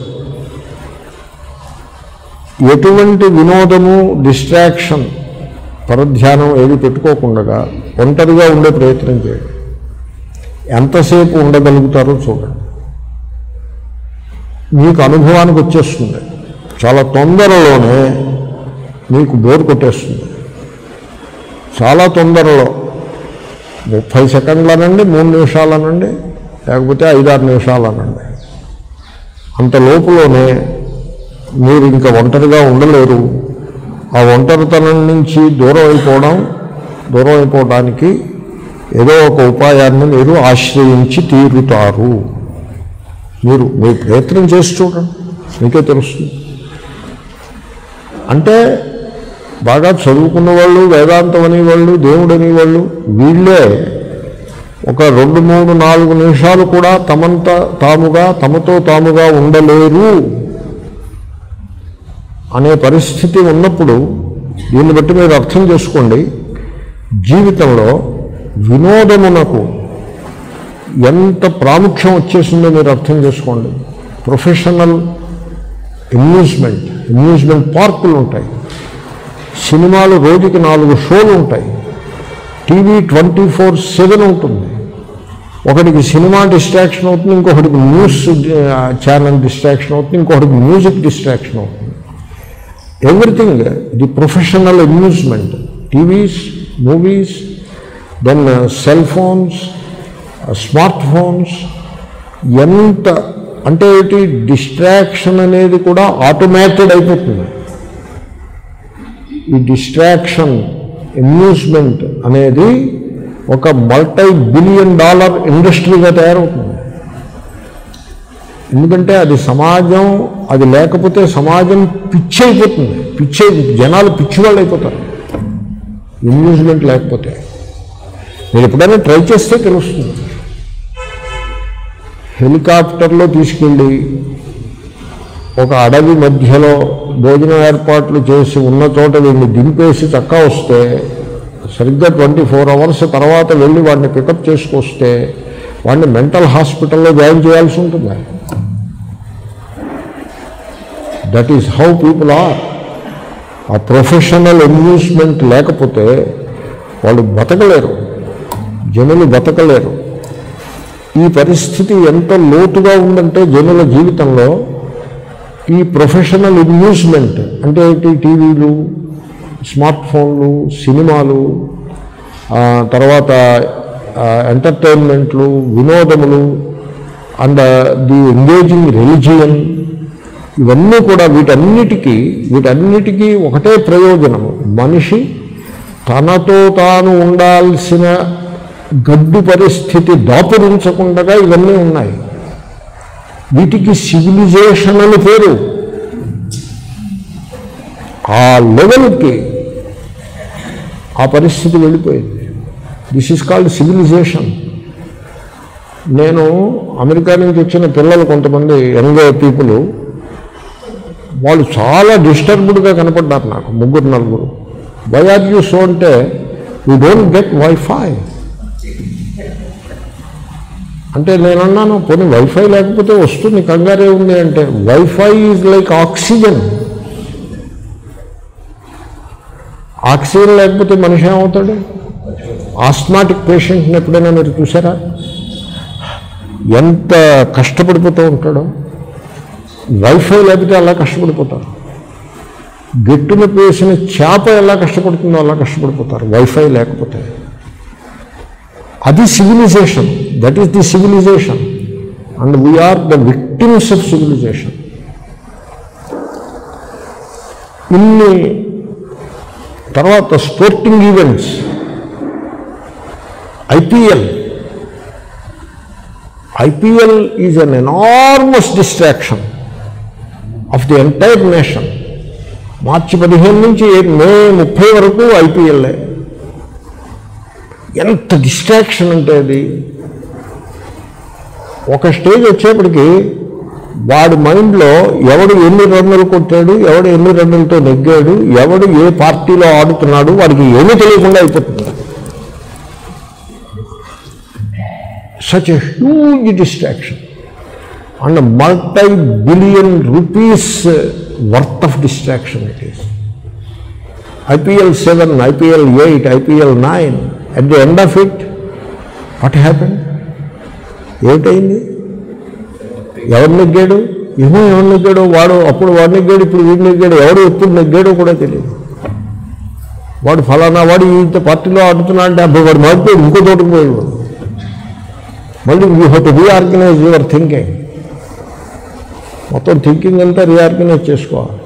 S1: ఎటువంటి వినోదము డిస్ట్రాక్షన్ పరధ్యానం ఏది పెట్టుకోకుండా ఒంటరిగా ఉండే ప్రయత్నం చేయండి ఎంతసేపు ఉండగలుగుతారో చూడండి మీకు అనుభవానికి వచ్చేస్తుంది చాలా తొందరలోనే మీకు బోర్ కొట్టేస్తుంది చాలా తొందరలో ముప్పై సెకండ్లనండి మూడు నిమిషాలనండి లేకపోతే ఐదారు నిమిషాలనండి అంత లోపులోనే మీరు ఇంకా ఒంటరిగా ఉండలేరు ఆ ఒంటరితనం నుంచి దూరం అయిపోవడం దూరం అయిపోవడానికి ఏదో ఒక ఉపాయాన్ని మీరు ఆశ్రయించి తీరుతారు మీరు మీ ప్రయత్నం చేసి చూడండి మీకే తెలుస్తుంది అంటే బాగా చదువుకున్న వాళ్ళు వేదాంతం అనేవాళ్ళు దేవుడు అనేవాళ్ళు వీళ్ళే ఒక రెండు మూడు నాలుగు నిమిషాలు కూడా తమంత తాముగా తమతో తాముగా ఉండలేరు అనే పరిస్థితి ఉన్నప్పుడు దీన్ని బట్టి మీరు అర్థం చేసుకోండి జీవితంలో వినోదమునకు ఎంత ప్రాముఖ్యం వచ్చేసిందో మీరు అర్థం చేసుకోండి ప్రొఫెషనల్ అమ్యూజ్మెంట్ అమ్యూజ్మెంట్ పార్కులు ఉంటాయి సినిమాలు రోజుకి నాలుగు షోలు ఉంటాయి టీవీ ట్వంటీ ఫోర్ సెవెన్ ఉంటుంది ఒకటికి సినిమా డిస్ట్రాక్షన్ అవుతుంది ఇంకొకటికి న్యూస్ ఛానల్ డిస్ట్రాక్షన్ అవుతుంది ఇంకొకటికి మ్యూజిక్ డిస్ట్రాక్షన్ అవుతుంది everything the professional amusement TVs movies then cell phones smartphones ఎంత అంటే ఏంటి డిస్ట్రాక్షన్ అనేది కూడా ఆటోమేటెడ్ అయిపోతుంది ఈ డిస్ట్రాక్షన్ అమ్యూజ్మెంట్ అనేది ఒక మల్టీ బిలియన్ డాలర్ ఇండస్ట్రీగా తయారవుతుంది ఎందుకంటే అది సమాజం అది లేకపోతే సమాజం పిచ్చి అయిపోతుంది పిచ్చి అయిపోతుంది జనాలు పిచ్చివాళ్ళు అయిపోతారు అమ్యూజ్మెంట్ లేకపోతే మీరు ఎప్పుడైనా ట్రై చేస్తే తెలుస్తుంది హెలికాప్టర్లో తీసుకెళ్ళి ఒక అడవి మధ్యలో భోజనం ఏర్పాట్లు చేసి ఉన్న చోట వీడిని దింపేసి చక్కా వస్తే సరిగ్గా ట్వంటీ ఫోర్ అవర్స్ తర్వాత వెళ్ళి వాడిని పికప్ చేసుకొస్తే వాడిని మెంటల్ హాస్పిటల్లో జాయిన్ చేయాల్సి ఉంటుంది that is how people are uh professional amusement లేకపోతే వాళ్ళు బతకలేరు జనులు బతకలేరు ఈ పరిస్థితి ఎంత లోతుగా ఉందంటే జనుల జీవితంలో ఈ ప్రొఫెషనల్ అమ్యూజ్మెంట్ అంటే ఏంటి టీవీలు స్మార్ట్ ఫోన్లు సినిమాలు ఆ, తర్వాత ఎంటర్టైన్మెంట్లు వినోదములు అండ్ ది ఎంగేజింగ్ రిలిజియన్ ఇవన్నీ కూడా వీటన్నిటికీ వీటన్నిటికీ ఒకటే ప్రయోజనము మనిషి తనతో తాను ఉండాల్సిన గడ్డు పరిస్థితి దాపురించకుండా ఇవన్నీ ఉన్నాయి వీటికి సివిలైజేషన్ అని పేరు ఆ లెవెల్కి ఆ పరిస్థితి వెళ్ళిపోయింది దిస్ ఈజ్ కాల్డ్ సివిలైజేషన్ నేను అమెరికా నుంచి వచ్చిన పిల్లలు కొంతమంది యంగ్ పీపుల్ వాళ్ళు చాలా డిస్టర్బ్డ్గా కనపడ్డారు నాకు ముగ్గురు నలుగురు వై ఆర్ యూ సో అంటే యూ డోంట్ గెట్ వైఫై అంటే నేను అన్నాను పోనీ వైఫై లేకపోతే వస్తుంది కంగారే ఉంది అంటే wifi is like oxygen oxygen లేకపోతే మనిషి ఏమవుతాడు ఆస్మాటిక్ పేషెంట్ని ఎప్పుడైనా మీరు చూసారా ఎంత కష్టపడిపోతూ ఉంటాడో వైఫై లేకపోతే అలా కష్టపడిపోతారు గట్టున పేసిన చేప ఎలా కష్టపడుతుందో అలా కష్టపడిపోతారు వైఫై లేకపోతే అది civilization that is the civilization and we are the victims of civilization ఇన్ని తర్వాత sporting events IPL IPL is an enormous distraction of the entire nation మార్చి పదిహేను నుంచి మే ముప్పై వరకు ఐపీఎల్ఏ ఎంత డిస్ట్రాక్షన్ అంటే అది ఒక స్టేజ్ వచ్చేప్పటికి వాడి మైండ్లో ఎవడు ఎన్ని రన్నులు కొట్టాడు ఎవడు ఎన్ని రన్నులతో నెగ్గాడు ఎవడు ఏ పార్టీలో ఆడుతున్నాడు వాడికి ఏమీ తెలియకుండా అయిపోతుంది such a huge distraction and multi billion rupees worth of distraction it is IPL seven IPL eight IPL nine at the end of it what happen ఏమిటైంది ఎవరు నెగ్గాడు ఏమో ఎవరు నెగ్గాడు వాడు అప్పుడు వాడు నెగ్గాడు ఇప్పుడు వీడు నెగ్గాడు ఎవడు ఎప్పుడు నెగ్గాడో కూడా తెలియదు వాడు ఫలానా వాడు ఇంత పార్టీలో ఆడుతున్నా అంటే అప్పుడు వాడు మారిపోయాడు ఇంకో తోటకు పోయాడు వాడు. మళ్ళీ you have to reorganize your thinking మొత్తం థింకింగ్ అంతా రీఆర్గనైజ్ చేసుకోవాలి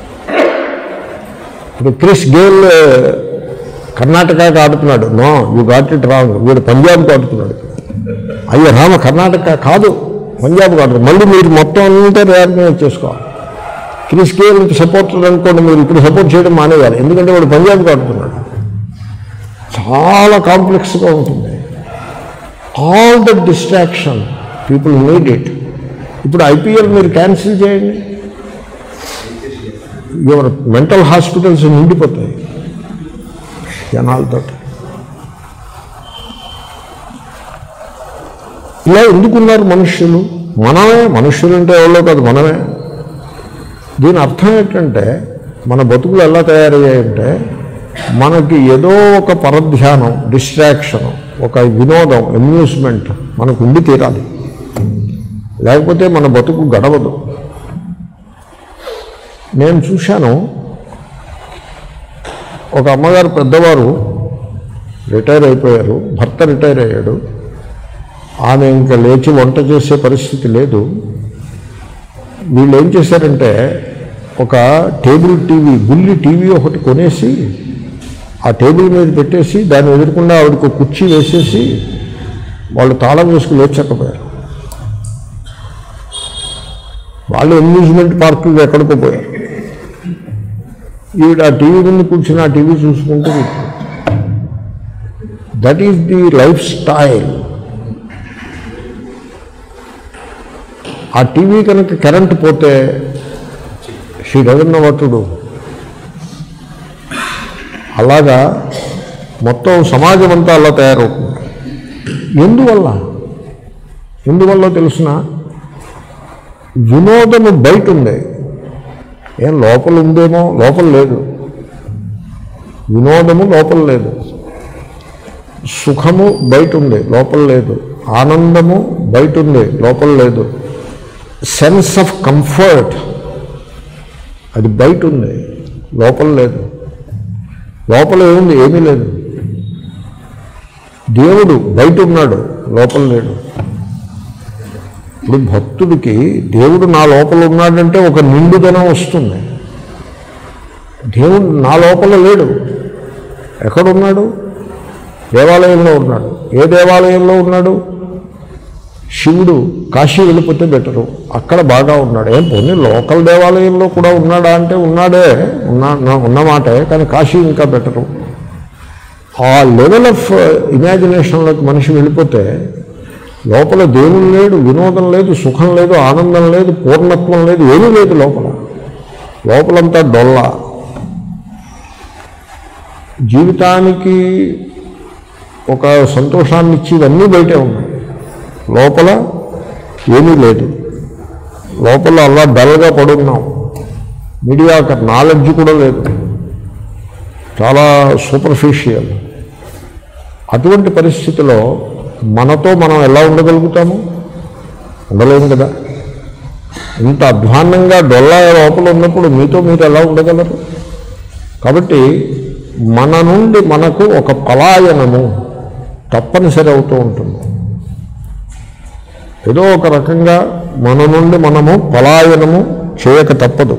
S1: ఇప్పుడు క్రిస్ గేల్ కర్ణాటకకి ఆడుతున్నాడు no you got it wrong వీడు పంజాబ్కి ఆడుతున్నాడు అయ్యో రామ కర్ణాటక కాదు పంజాబ్ కాదు మళ్ళీ మీరు మొత్తం అంతా రీఆర్గనైజ్ చేసుకోవాలి క్రిస్ గేల్ సపోర్టర్ అనుకోండి మీరు ఇప్పుడు సపోర్ట్ చేయడం మానేయాలి ఎందుకంటే వాడు పంజాబ్కి ఆడుతున్నాడు చాలా కాంప్లెక్స్గా ఉంటుంది all the distraction people need it ఇప్పుడు ఐపీఎల్ మీరు క్యాన్సిల్ చేయండి యువర్ మెంటల్ హాస్పిటల్స్ నిండిపోతాయి జనాలతో ఇలా ఎందుకున్నారు మనుష్యులు మనమే మనుష్యులు అంటే ఎవరో కాదు మనమే దీని అర్థం ఏంటంటే మన బతుకులు ఎలా తయారయ్యాయంటే మనకి ఏదో ఒక పరధ్యానం డిస్ట్రాక్షన్ ఒక వినోదం అమ్యూస్మెంట్ మనకు ఉండి తీరాలి లేకపోతే మన బతుకు గడవదు నేను చూశాను ఒక అమ్మగారు పెద్దవారు రిటైర్ అయిపోయారు భర్త రిటైర్ అయ్యాడు ఆమె ఇంకా లేచి వంట చేసే పరిస్థితి లేదు వీళ్ళు ఏం చేశారంటే ఒక టేబుల్ టీవీ బుల్లి టీవీ ఒకటి కొనేసి ఆ టేబుల్ మీద పెట్టేసి దాన్ని ఎదురకుండా ఆవిడకు కుర్చీ వేసేసి వాళ్ళు తాళం వేసుకుని లేచకపోయారు వాళ్ళు అమ్యూజ్మెంట్ పార్కులు ఎక్కడికో పోయారు ఈవిడ ఆ టీవీ ముందు కూర్చుని ఆ టీవీ చూసుకుంటూ that is the lifestyle ఆ టీవీ కనుక కరెంట్ పోతే షీ డజన్ వటుడు అలాగా మొత్తం సమాజం అంతా అలా తయారవుతుంది ఎందువల్ల ఎందువల్ల తెలుసిన వినోదము బయట ఉంది ఏం లోపల ఉందేమో లోపల లేదు వినోదము లోపల లేదు సుఖము బయట ఉంది లోపల లేదు ఆనందము బయట ఉంది లోపల లేదు సెన్స్ ఆఫ్ కంఫర్ట్ అది బయట ఉంది లోపల లేదు లోపల ఏముంది ఏమీ లేదు దేవుడు బయట ఉన్నాడు లోపల లేడు ఇప్పుడు భక్తుడికి దేవుడు నా లోపల ఉన్నాడంటే ఒక నిండుదనం వస్తుంది దేవుడు నా లోపల లేడు ఎక్కడున్నాడు దేవాలయంలో ఉన్నాడు ఏ దేవాలయంలో ఉన్నాడు శివుడు కాశీ వెళ్ళిపోతే బెటరు అక్కడ బాగా ఉన్నాడు ఏం పోనీ లోకల్ దేవాలయంలో కూడా ఉన్నాడా అంటే ఉన్నాడే ఉన్నా ఉన్నమాటే కానీ కాశీ ఇంకా బెటరు ఆ లెవెల్ ఆఫ్ ఇమాజినేషన్లోకి మనిషి వెళ్ళిపోతే లోపల దేవుడు లేడు వినోదం లేదు సుఖం లేదు ఆనందం లేదు పూర్ణత్వం లేదు ఏమీ లేదు లోపల లోపలంతా డొల్ల జీవితానికి ఒక సంతోషాన్ని ఇచ్చి ఇవన్నీ బయటే ఉన్నాయి లోపల ఏమీ లేదు లోపల అలా డల్గా పడున్నాం మీడియా నాలెడ్జ్ కూడా లేదు చాలా సూపర్ఫిషియల్ అటువంటి పరిస్థితిలో మనతో మనం ఎలా ఉండగలుగుతాము ఉండలేము కదా ఇంత అధ్వాన్నంగా డొల్లా లోపల ఉన్నప్పుడు మీతో మీరు ఎలా ఉండగలరు కాబట్టి మన నుండి మనకు ఒక పలాయనము తప్పనిసరి అవుతూ ఉంటుంది ఏదో ఒక రకంగా మన నుండి మనము పలాయనము చేయక తప్పదు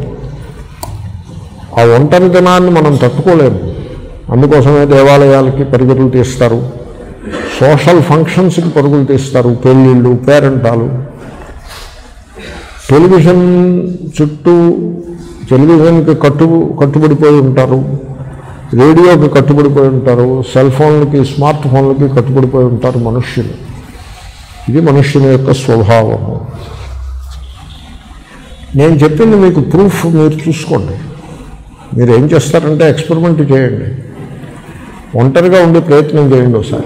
S1: ఆ ఒంటరితనాన్ని మనం తట్టుకోలేము అందుకోసమే దేవాలయాలకి పరుగులు తీస్తారు సోషల్ ఫంక్షన్స్కి పరుగులు తీస్తారు పెళ్ళిళ్ళు పేరెంటాలు టెలివిజన్ చుట్టూ టెలివిజన్కి కట్టు కట్టుబడిపోయి ఉంటారు రేడియోకి కట్టుబడిపోయి ఉంటారు సెల్ ఫోన్లకి స్మార్ట్ ఫోన్లకి కట్టుబడిపోయి ఉంటారు మనుష్యులు ఇది మనుష్యుని యొక్క స్వభావము నేను చెప్పింది మీకు ప్రూఫ్ మీరు చూసుకోండి మీరు ఏం చేస్తారంటే ఎక్స్పెరిమెంట్ చేయండి ఒంటరిగా ఉండే ప్రయత్నం చేయండి ఒకసారి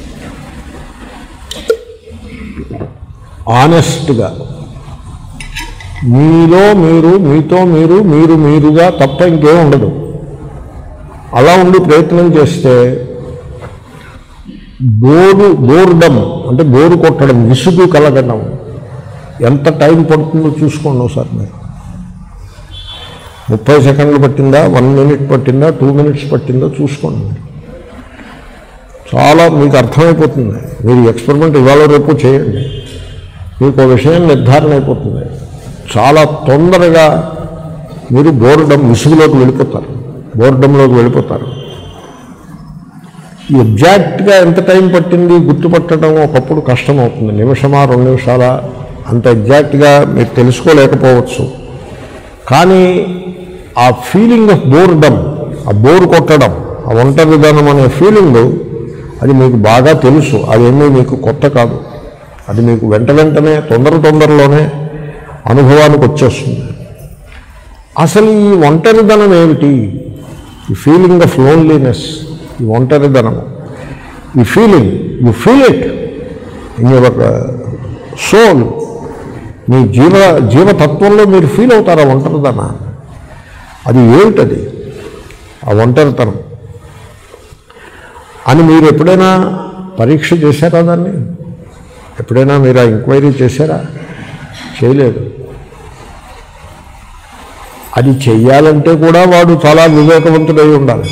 S1: ఆనెస్ట్గా మీలో మీరు మీతో మీరు మీరు మీరుగా తప్ప ఇంకేం ఉండదు అలా ఉండి ప్రయత్నం చేస్తే బోరు బోర్డమ్ అంటే బోరు కొట్టడం విసుగు కలగడం ఎంత టైం పడుతుందో చూసుకోండి ఒకసారి మీరు ముప్పై సెకండ్లు పట్టిందా వన్ మినిట్ పట్టిందా టూ మినిట్స్ పట్టిందా చూసుకోండి మీరు చాలా మీకు అర్థమైపోతుంది మీరు ఎక్స్పెరిమెంట్ ఇవాళ రేపు చేయండి మీకు ఒక విషయం నిర్ధారణ అయిపోతుంది చాలా తొందరగా మీరు బోర్డమ్ విసుగులోకి వెళ్ళిపోతారు బోర్డంలోకి వెళ్ళిపోతారు ఎగ్జాక్ట్గా ఎంత టైం పట్టింది గుర్తుపట్టడం ఒకప్పుడు కష్టం అవుతుంది నిమిషమా రెండు నిమిషాల అంత ఎగ్జాక్ట్గా మీరు తెలుసుకోలేకపోవచ్చు కానీ ఆ ఫీలింగ్ ఆఫ్ బోర్డమ్ ఆ బోర్ కొట్టడం ఆ ఒంటరి విధానం అనే ఫీలింగ్ అది మీకు బాగా తెలుసు అదేమీ మీకు కొత్త కాదు అది మీకు వెంట వెంటనే తొందర తొందరలోనే అనుభవానికి వచ్చేస్తుంది అసలు ఈ ఒంటరిదనం ఏమిటి ఈ ఫీలింగ్ ఆఫ్ లోన్లీనెస్ ఈ ఒంటరిదనము ఈ feeling you feel it in your soul మీ జీవ జీవతత్వంలో మీరు ఫీల్ అవుతారా ఒంటరిదన అది ఏమిటది ఆ ఒంటరితనం అని మీరు ఎప్పుడైనా పరీక్ష చేశారా దాన్ని ఎప్పుడైనా మీరు ఆ ఎంక్వైరీ చేశారా చేయలేదు అది చెయ్యాలంటే కూడా వాడు చాలా వివేకవంతుడై ఉండాలి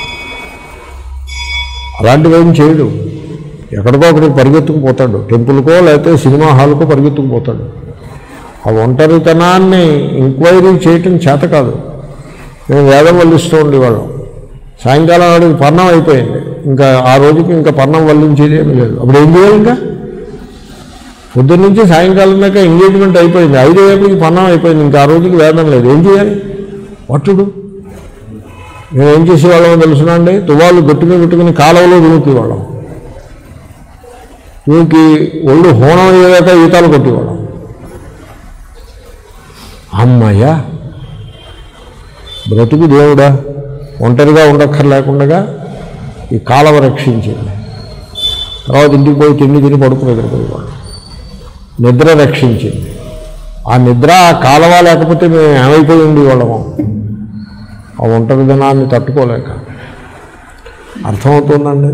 S1: అలాంటివి ఏం చేయడు ఎక్కడికో ఒకడికి పరిగెత్తుకుపోతాడు టెంపుల్కో లేకపోతే సినిమా హాల్కో పరిగెత్తుకుపోతాడు ఆ ఒంటరితనాన్ని ఎంక్వైరీ చేయటం చేత కాదు మేము వేదం వల్లిస్తూ ఉండేవాళ్ళం సాయంకాలం వాడికి పర్ణం అయిపోయింది ఇంకా ఆ రోజుకి ఇంకా పర్ణం వల్లించేది ఏమీ లేదు అప్పుడు ఏం చేయాలి ఇంకా పొద్దున్న నుంచి సాయంకాలం దాకా ఎంగేజ్మెంట్ అయిపోయింది ఐదు వేపటికి పన్నం అయిపోయింది ఇంకా ఆ రోజుకి వేదం లేదు ఏం చేయాలి పట్టుడు మేము ఏం చేసేవాళ్ళమో తెలుసునా అండి తువాలు గట్టుగా పెట్టుకుని కాలువలో దూకేవాళ్ళం దూకి ఒళ్ళు హోనం అయ్యేదాక ఈతాలు కొట్టేవాళ్ళం అమ్మయ్యా బ్రతుకు దేవుడా ఒంటరిగా ఉండక్కర్లేకుండా ఈ కాలవ రక్షించింది తర్వాత ఇంటికి పోయి తిండి తిని పడుకుని ఎదుర్కొనేవాడు నిద్ర రక్షించింది ఆ నిద్ర ఆ కాలవ లేకపోతే మేము ఏమైపోయి ఉండేవాళ్ళము ఆ ఒంటరిదనాన్ని తట్టుకోలేక అర్థమవుతుందండి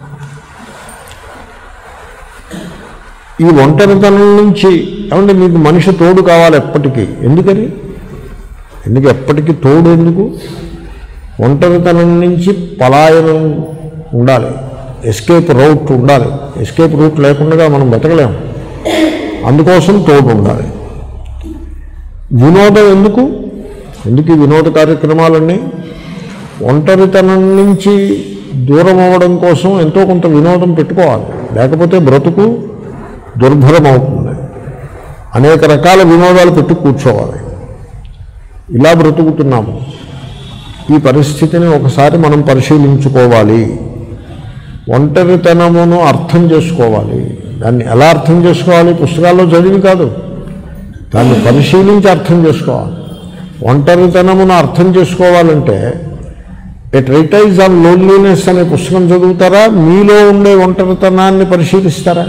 S1: ఈ ఒంటరితనం నుంచి ఏమంటే మీకు మనిషి తోడు కావాలి ఎప్పటికీ ఎందుకని ఎందుకు ఎప్పటికీ తోడు ఎందుకు ఒంటరితనం నుంచి పలాయనం ఉండాలి ఎస్కేప్ రూట్ ఉండాలి ఎస్కేప్ రూట్ లేకుండా మనం బతకలేము అందుకోసం తోడు ఉండాలి వినోదం ఎందుకు ఎందుకు ఈ వినోద కార్యక్రమాలన్నీ ఒంటరితనం నుంచి దూరం అవ్వడం కోసం ఎంతో కొంత వినోదం పెట్టుకోవాలి లేకపోతే బ్రతుకు దుర్భరం అవుతుంది అనేక రకాల వినోదాలు పెట్టి కూర్చోవాలి ఇలా బ్రతుకుతున్నాము ఈ పరిస్థితిని ఒకసారి మనం పరిశీలించుకోవాలి ఒంటరితనమును అర్థం చేసుకోవాలి దాన్ని ఎలా అర్థం చేసుకోవాలి పుస్తకాల్లో చదివి కాదు దాన్ని పరిశీలించి అర్థం చేసుకోవాలి ఒంటరితనమును అర్థం చేసుకోవాలంటే ఎ ట్రైటైజ్ ఆన్ లోన్లీనెస్ అనే పుస్తకం చదువుతారా మీలో ఉండే ఒంటరితనాన్ని పరిశీలిస్తారా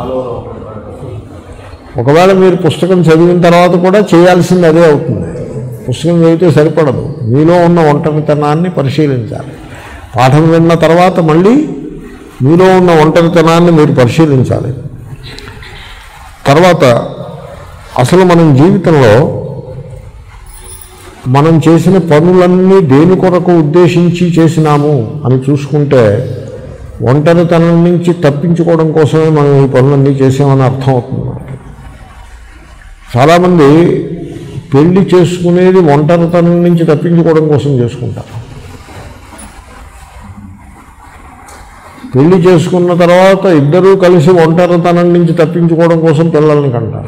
S1: ఒకవేళ మీరు పుస్తకం చదివిన తర్వాత కూడా చేయాల్సింది అదే అవుతుంది పుస్తకం చదివితే సరిపడదు మీలో ఉన్న ఒంటరితనాన్ని పరిశీలించాలి పాఠం విన్న తర్వాత మళ్ళీ మీలో ఉన్న ఒంటరితనాన్ని మీరు పరిశీలించాలి తర్వాత అసలు మనం జీవితంలో మనం చేసిన పనులన్నీ దేని కొరకు ఉద్దేశించి చేసినాము అని చూసుకుంటే ఒంటరితనం నుంచి తప్పించుకోవడం కోసమే మనం ఈ పనులన్నీ చేసామని అర్థం అవుతుంది మనకి. చాలామంది పెళ్లి చేసుకునేది ఒంటరితనం నుంచి తప్పించుకోవడం కోసం చేసుకుంటారు పెళ్లి చేసుకున్న తర్వాత ఇద్దరూ కలిసి ఒంటరితనం నుంచి తప్పించుకోవడం కోసం పిల్లల్ని కంటారు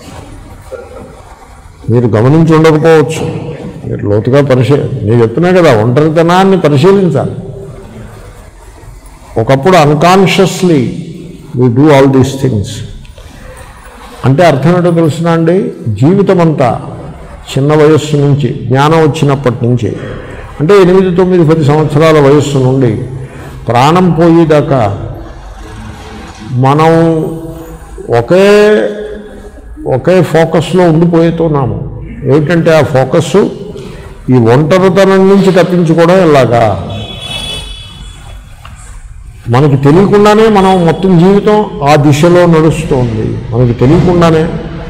S1: మీరు గమనించి ఉండకపోవచ్చు మీరు లోతుగా పరిశీ నేను చెప్తున్నా కదా ఒంటరితనాన్ని పరిశీలించాలి ఒకప్పుడు unconsciously we do all these things అంటే అర్థం ఏంటో తెలుసునా అండి జీవితం అంతా చిన్న వయస్సు నుంచి జ్ఞానం వచ్చినప్పటి నుంచి అంటే ఎనిమిది తొమ్మిది పది సంవత్సరాల వయస్సు నుండి ప్రాణం పోయేదాకా మనం ఒకే ఒకే ఫోకస్లో ఉండిపోతున్నాము ఏమిటంటే ఆ ఫోకస్ ఈ ఒంటరితనం నుంచి తప్పించుకోవడం ఎలాగా మనకి తెలియకుండానే మనం మొత్తం జీవితం ఆ దిశలో నడుస్తోంది మనకి తెలియకుండానే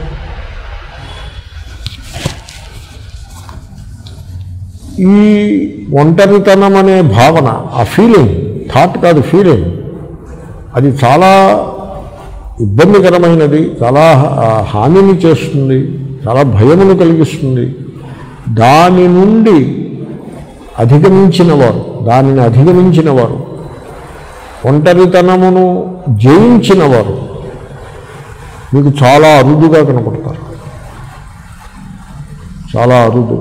S1: ఈ ఒంటరితనం అనే భావన ఆ ఫీలింగ్ థాట్ కాదు ఫీలింగ్ అది చాలా ఇబ్బందికరమైనది చాలా ఆ, హానిని చేస్తుంది చాలా భయమును కలిగిస్తుంది దాని నుండి అధిగమించిన వారు దానిని అధిగమించిన వారు ఒంటరితనమును జయించిన వారు మీకు చాలా అరుదుగా కనపడతారు చాలా అరుదు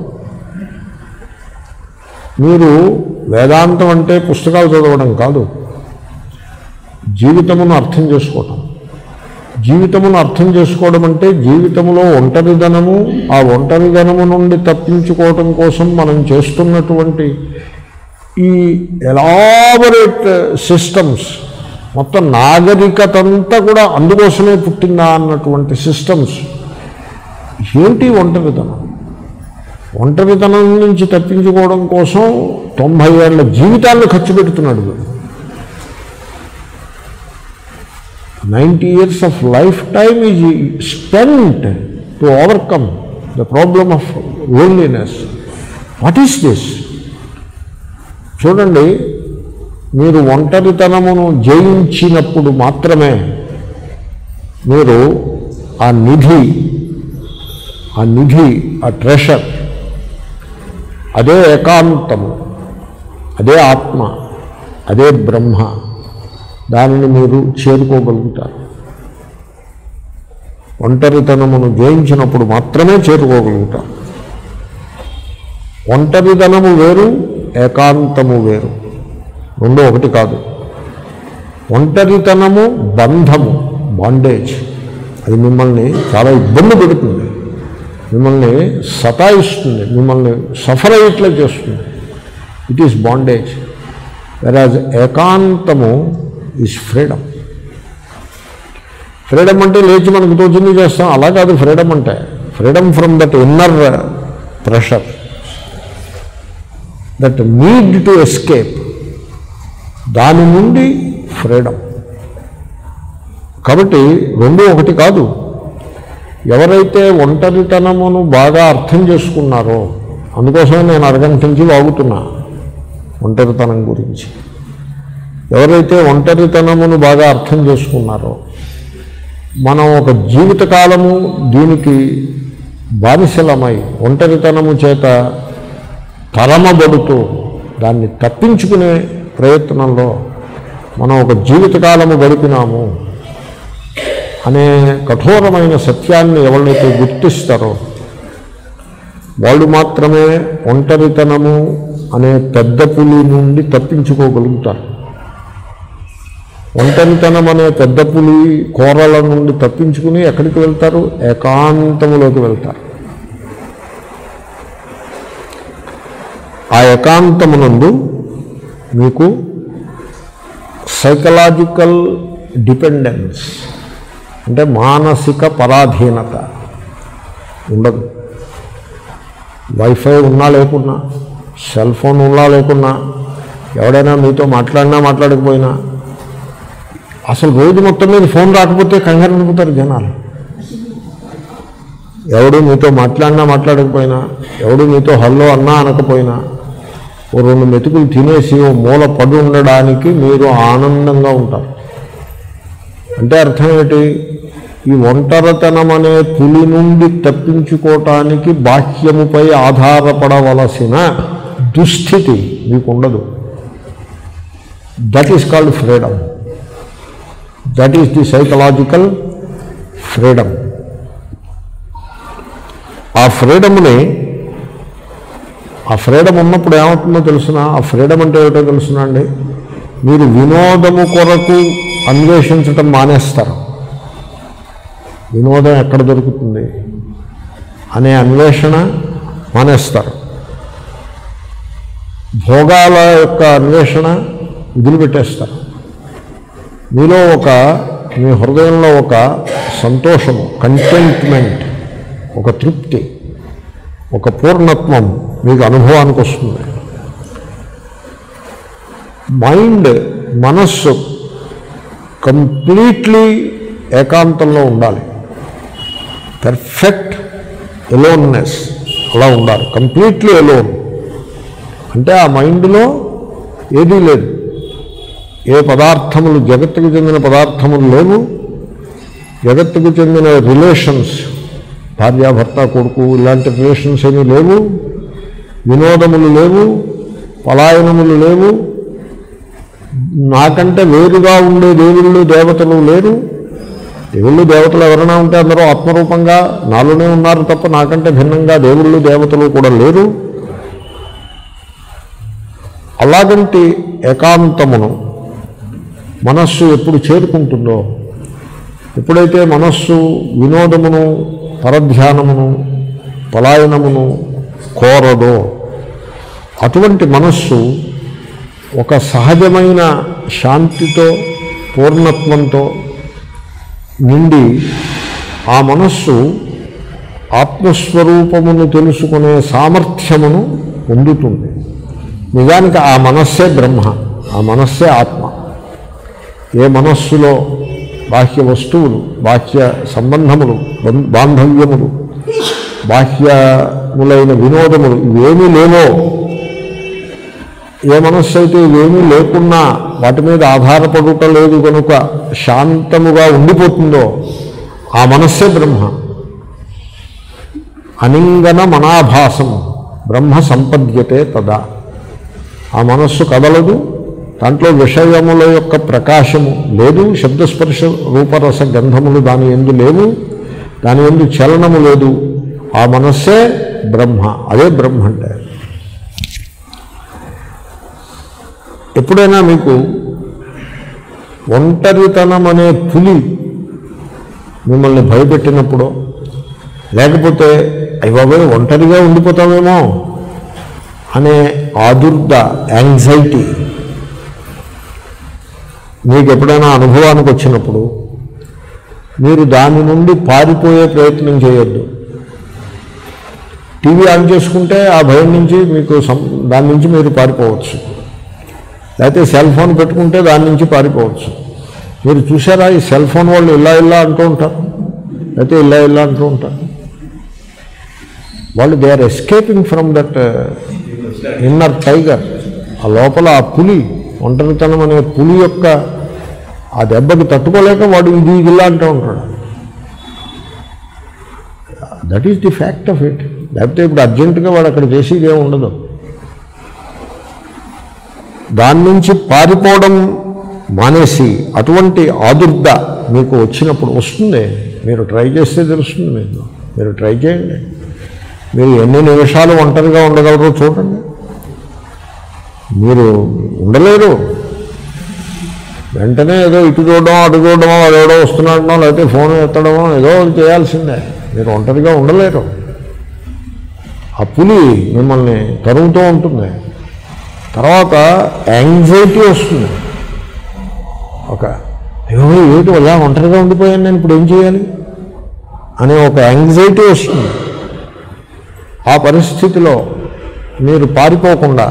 S1: మీరు వేదాంతం అంటే పుస్తకాలు చదవడం కాదు జీవితమును అర్థం చేసుకోవటం జీవితమును అర్థం చేసుకోవడం అంటే జీవితంలో ఒంటరిదనము ఆ ఒంటరిదనము నుండి తప్పించుకోవటం కోసం మనం చేస్తున్నటువంటి ఈ ఎలాబరేట్ సిస్టమ్స్ మొత్తం నాగరికత అంతా కూడా అందుకోసమే పుట్టిందా అన్నటువంటి సిస్టమ్స్ ఏంటి ఒంటరితనం ఒంటరితనం నుంచి తప్పించుకోవడం కోసం తొంభై ఏళ్ల జీవితాన్ని ఖర్చు పెడుతున్నాడు వీడు ninety years of lifetime is spent to overcome the problem of loneliness what is this చూడండి మీరు ఒంటరితనమును జయించినప్పుడు మాత్రమే మీరు ఆ నిధి ఆ నిధి ఆ ట్రెషర్ అదే ఏకాంతము అదే ఆత్మ అదే బ్రహ్మ దానిని మీరు చేరుకోగలుగుతారు ఒంటరితనమును జయించినప్పుడు మాత్రమే చేరుకోగలుగుతారు ఒంటరితనము వేరు ఏకాంతము వేరు రెండు ఒకటి కాదు ఒంటరితనము బంధము బాండేజ్ అది మిమ్మల్ని చాలా ఇబ్బంది పెడుతుంది మిమ్మల్ని సతాయిస్తుంది మిమ్మల్ని సఫర్ అయ్యేట్లా చేస్తుంది ఇట్ ఈస్ బాండేజ్ వెరాజ్ ఏకాంతము ఈజ్ ఫ్రీడమ్ ఫ్రీడమ్ అంటే లేచి మనకు తోచింది చేస్తాం అలా కాదు ఫ్రీడమ్ అంటే freedom from that inner pressure that need to escape దాని నుండి ఫ్రీడమ్ కాబట్టి రెండు ఒకటి కాదు ఎవరైతే ఒంటరితనమును బాగా అర్థం చేసుకున్నారో అందుకోసమే నేను అరగంట నుంచి వాగుతున్నా ఒంటరితనం గురించి ఎవరైతే ఒంటరితనమును బాగా అర్థం చేసుకున్నారో మనం ఒక జీవితకాలము దీనికి బానిసలమై ఒంటరితనము చేత తరమబడుతూ దాన్ని తప్పించుకునే ప్రయత్నంలో మనం ఒక జీవితకాలము గడిపినాము అనే కఠోరమైన సత్యాన్ని ఎవరైతే గుర్తిస్తారో వాళ్ళు మాత్రమే ఒంటరితనము అనే పెద్ద పులి నుండి తప్పించుకోగలుగుతారు ఒంటరితనం అనే పెద్ద పులి కోరల నుండి తప్పించుకుని ఎక్కడికి వెళ్తారు ఏకాంతములోకి వెళ్తారు ఆ ఏకాంతమునందు మీకు సైకలాజికల్ డిపెండెన్స్ అంటే మానసిక పరాధీనత ఉండదు వైఫై ఉన్నా లేకున్నా సెల్ ఫోన్ ఉన్నా లేకున్నా ఎవడైనా మీతో మాట్లాడినా మాట్లాడకపోయినా అసలు రోజు మొత్తం మీద ఫోన్ రాకపోతే కంగారు పడిపోతారు జనాలు ఎవడు మీతో మాట్లాడినా మాట్లాడకపోయినా ఎవడు మీతో హల్లో అన్నా అనకపోయినా ఓ రెండు మెతుకులు తినేసి ఓ మూల పడి ఉండడానికి మీరు ఆనందంగా ఉంటారు అంటే అర్థం ఏంటి ఈ ఒంటరితనం అనే పులి నుండి తప్పించుకోవటానికి బాహ్యముపై ఆధారపడవలసిన దుస్థితి మీకు ఉండదు that is called freedom that is the psychological freedom ఆ ఫ్రీడమ్ని ఆ ఫ్రీడమ్ ఉన్నప్పుడు ఏమవుతుందో తెలుసిన ఆ ఫ్రీడమ్ అంటే ఏమిటో తెలుసిన అండి మీరు వినోదము కొరకు అన్వేషించటం మానేస్తారు వినోదం ఎక్కడ దొరుకుతుంది అనే అన్వేషణ మానేస్తారు భోగాల యొక్క అన్వేషణ వదిలిపెట్టేస్తారు మీలో ఒక మీ హృదయంలో ఒక సంతోషము కంటెంట్మెంట్ ఒక తృప్తి ఒక పూర్ణత్వం మీకు అనుభవానికి వస్తుంది మైండ్ మనస్సు కంప్లీట్లీ ఏకాంతంలో ఉండాలి పెర్ఫెక్ట్ ఎలోన్నెస్ అలా ఉండాలి కంప్లీట్లీ ఎలోన్ అంటే ఆ మైండ్లో ఏదీ లేదు ఏ పదార్థములు జగత్తుకు చెందిన పదార్థములు లేవు జగత్తుకు చెందిన రిలేషన్స్ భార్యాభర్త కొడుకు ఇలాంటి రిలేషన్స్ ఏమీ లేవు వినోదములు లేవు పలాయనములు లేవు నాకంటే వేరుగా ఉండే దేవుళ్ళు దేవతలు లేరు దేవుళ్ళు దేవతలు ఎవరైనా ఉంటే అందరూ ఆత్మరూపంగా నాలోనే ఉన్నారు తప్ప నాకంటే భిన్నంగా దేవుళ్ళు దేవతలు కూడా లేరు అలాగంటి ఏకాంతమును మనస్సు ఎప్పుడు చేరుకుంటుందో ఎప్పుడైతే మనస్సు వినోదమును పరధ్యానమును పలాయనమును కోరదో అటువంటి మనస్సు ఒక సహజమైన శాంతితో పూర్ణత్వంతో నిండి ఆ మనస్సు ఆత్మస్వరూపమును తెలుసుకునే సామర్థ్యమును పొందుతుంది నిజానికి ఆ మనస్సే బ్రహ్మ ఆ మనస్సే ఆత్మ ఏ మనస్సులో బాహ్య వస్తువులు బాహ్య సంబంధములు బం- బాంధవ్యములు బాహ్యములైన వినోదములు ఇవేమీ లేవో ఏ మనస్సు అయితే ఇవేమీ లేకున్నా వాటి మీద ఆధారపడుట లేదు కనుక శాంతముగా ఉండిపోతుందో ఆ మనస్సే బ్రహ్మ అనింగన మనాభాసం బ్రహ్మ సంపద్యతే తదా ఆ మనస్సు కదలదు దాంట్లో విషయముల యొక్క ప్రకాశము లేదు శబ్దస్పర్శ రూపరస గంధములు దాని ఎందు లేవు దాని ఎందు చలనము లేదు ఆ మనస్సే బ్రహ్మ అదే బ్రహ్మ అంటే ఎప్పుడైనా మీకు ఒంటరితనం అనే పులి మిమ్మల్ని భయపెట్టినప్పుడు లేకపోతే అయ్యబాబోయ్ ఒంటరిగా ఉండిపోతామేమో అనే ఆదుర్ద యాంగ్జైటీ మీకు ఎప్పుడైనా అనుభవానికి వచ్చినప్పుడు మీరు దాని నుండి పారిపోయే ప్రయత్నం చేయొద్దు టీవీ ఆన్ చేసుకుంటే ఆ భయం నుంచి మీకు సం- దాని నుంచి మీరు పారిపోవచ్చు లేకపోతే సెల్ ఫోన్ పెట్టుకుంటే దాని నుంచి పారిపోవచ్చు మీరు చూసారా ఈ సెల్ ఫోన్ వాళ్ళు ఇలా ఇలా అంటూ ఉంటారు లేకపోతే ఇలా ఇలా అంటూ ఉంటారు వాళ్ళు they are escaping from that inner tiger ఆ లోపల ఆ పులి ఒంటరితనం అనే పులి యొక్క ఆ దెబ్బకి తట్టుకోలేక వాడు ఇది ఇది ఇలా అంటూ ఉంటాడు that is the fact of it లేకపోతే ఇప్పుడు అర్జెంటుగా వాడు అక్కడ చేసేది ఏమి ఉండదు దాని నుంచి పారిపోవడం మానేసి అటువంటి ఆదుర్ద మీకు వచ్చినప్పుడు వస్తుంది మీరు ట్రై చేస్తే తెలుస్తుంది మీకు మీరు ట్రై చేయండి మీరు ఎన్ని నిమిషాలు ఒంటరిగా ఉండగలరో చూడండి మీరు ఉండలేరు వెంటనే ఏదో ఇటు చూడడం అటు చూడడమో అదేదో వస్తున్నాడనో లేకపోతే ఫోన్ ఎత్తడమో ఏదో ఒకటి చేయాల్సిందే మీరు ఒంటరిగా ఉండలేరు ఆ పులి మిమ్మల్ని తరుగుతూ ఉంటుంది తర్వాత యాంగ్జైటీ వస్తుంది ఒక అయ్యో ఏమిటి అలా ఒంటరిగా ఉండిపోయాను నేను ఇప్పుడు ఏం చేయాలి అనే ఒక యాంగ్జైటీ వస్తుంది ఆ పరిస్థితిలో మీరు పారిపోకుండా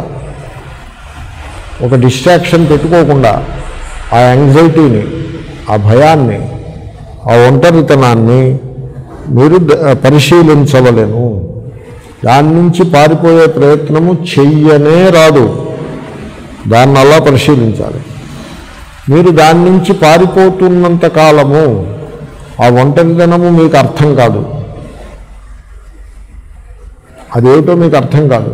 S1: ఒక డిస్ట్రాక్షన్ పెట్టుకోకుండా ఆ యాంగ్జైటీని ఆ భయాన్ని ఆ ఒంటరితనాన్ని మీరు ద- పరిశీలించవలేను దాని నుంచి పారిపోయే ప్రయత్నము చెయ్యనే రాదు దాన్ని అలా పరిశీలించాలి మీరు దాని నుంచి పారిపోతున్నంత కాలము ఆ ఒంటరితనము మీకు అర్థం కాదు అదేమిటో మీకు అర్థం కాదు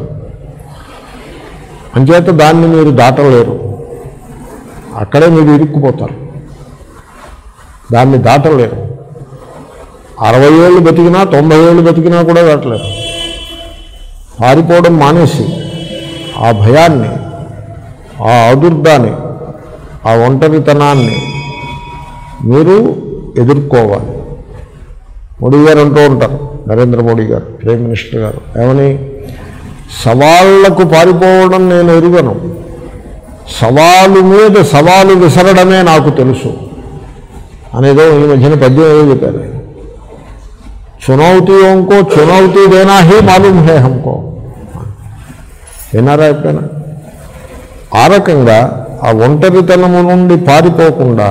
S1: అంచేత దాన్ని మీరు దాటలేరు అక్కడే మీరు ఇరుక్కుపోతారు దాన్ని దాటలేరు అరవై ఏళ్ళు బతికినా తొంభై ఏళ్ళు బతికినా కూడా దాటలేరు పారిపోవడం మానేసి ఆ భయాన్ని ఆ ఆదుర్దాన్ని ఆ ఒంటరితనాన్ని మీరు ఎదుర్కోవాలి మోడీ గారు అంటూ ఉంటారు నరేంద్ర మోడీ గారు ప్రైమ్ మినిస్టర్ గారు ఏమని సవాళ్లకు పారిపోవడం నేను ఎరుగను సవాలు మీద సవాలు విసరడమే నాకు తెలుసు అనేదో ఈ మధ్యన పద్యం ఏదో చెప్పారు చునౌతీ ఇంకో చునౌతీ దేనా హీ మాలూమ్ హే హంకో విన్నారా ఎప్పుడైనా ఆ రకంగా ఆ ఒంటరితనము నుండి పారిపోకుండా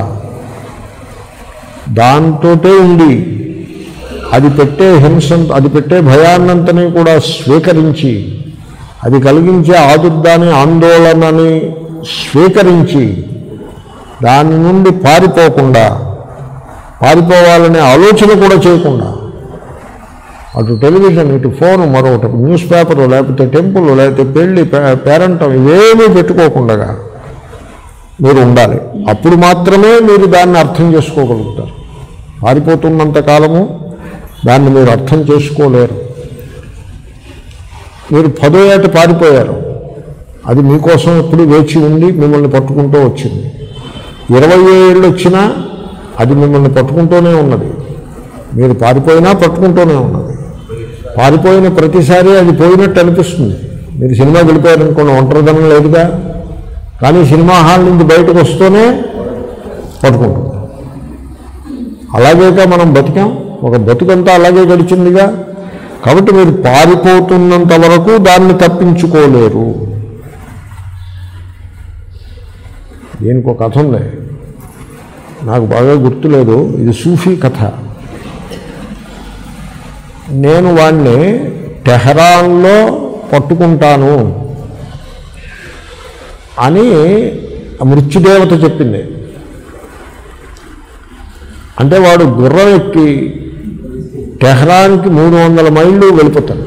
S1: దాంతోటే ఉండి అది పెట్టే హింస అది పెట్టే భయాన్నంతని కూడా స్వీకరించి అది కలిగించే ఆదుర్దాన్ని ఆందోళనని స్వీకరించి దాని నుండి పారిపోకుండా పారిపోవాలనే ఆలోచన కూడా చేయకుండా అటు టెలివిజన్ ఇటు ఫోన్ మరొకటి న్యూస్ పేపర్ లేకపోతే టెంపుల్ లేకపోతే పెళ్ళి పే- పేరంటం ఇవేమీ పెట్టుకోకుండా మీరు ఉండాలి అప్పుడు మాత్రమే మీరు దాన్ని అర్థం చేసుకోగలుగుతారు పారిపోతున్నంత కాలము దాన్ని మీరు అర్థం చేసుకోలేరు మీరు పదో ఏట పారిపోయారు అది మీకోసం ఎప్పుడు వేచి ఉండి మిమ్మల్ని పట్టుకుంటూ వచ్చింది ఇరవై ఏళ్ళు వచ్చినా అది మిమ్మల్ని పట్టుకుంటూనే ఉన్నది మీరు పారిపోయినా పట్టుకుంటూనే ఉన్నది పారిపోయిన ప్రతిసారి అది పోయినట్టు అనిపిస్తుంది మీరు సినిమా వెళ్ళిపోయారనుకోండి ఒంటరిదనం లేదుగా కానీ సినిమా హాల్ నుంచి బయటకు వస్తూనే పట్టుకుంటుంది అలాగేగా మనం బతికాం ఒక బతుకంతా అలాగే గడిచిందిగా కాబట్టి మీరు పారిపోతున్నంత వరకు దాన్ని తప్పించుకోలేరు దీనికి ఒక కథ ఉంది నాకు బాగా గుర్తులేదు ఇది సూఫీ కథ నేను వాణ్ణి టెహరాన్లో పట్టుకుంటాను అని ఆ మృత్యుదేవత చెప్పింది అంటే వాడు గుర్రం ఎక్కి టెహ్రాన్కి మూడు వందల మైళ్ళు వెళ్ళిపోతాడు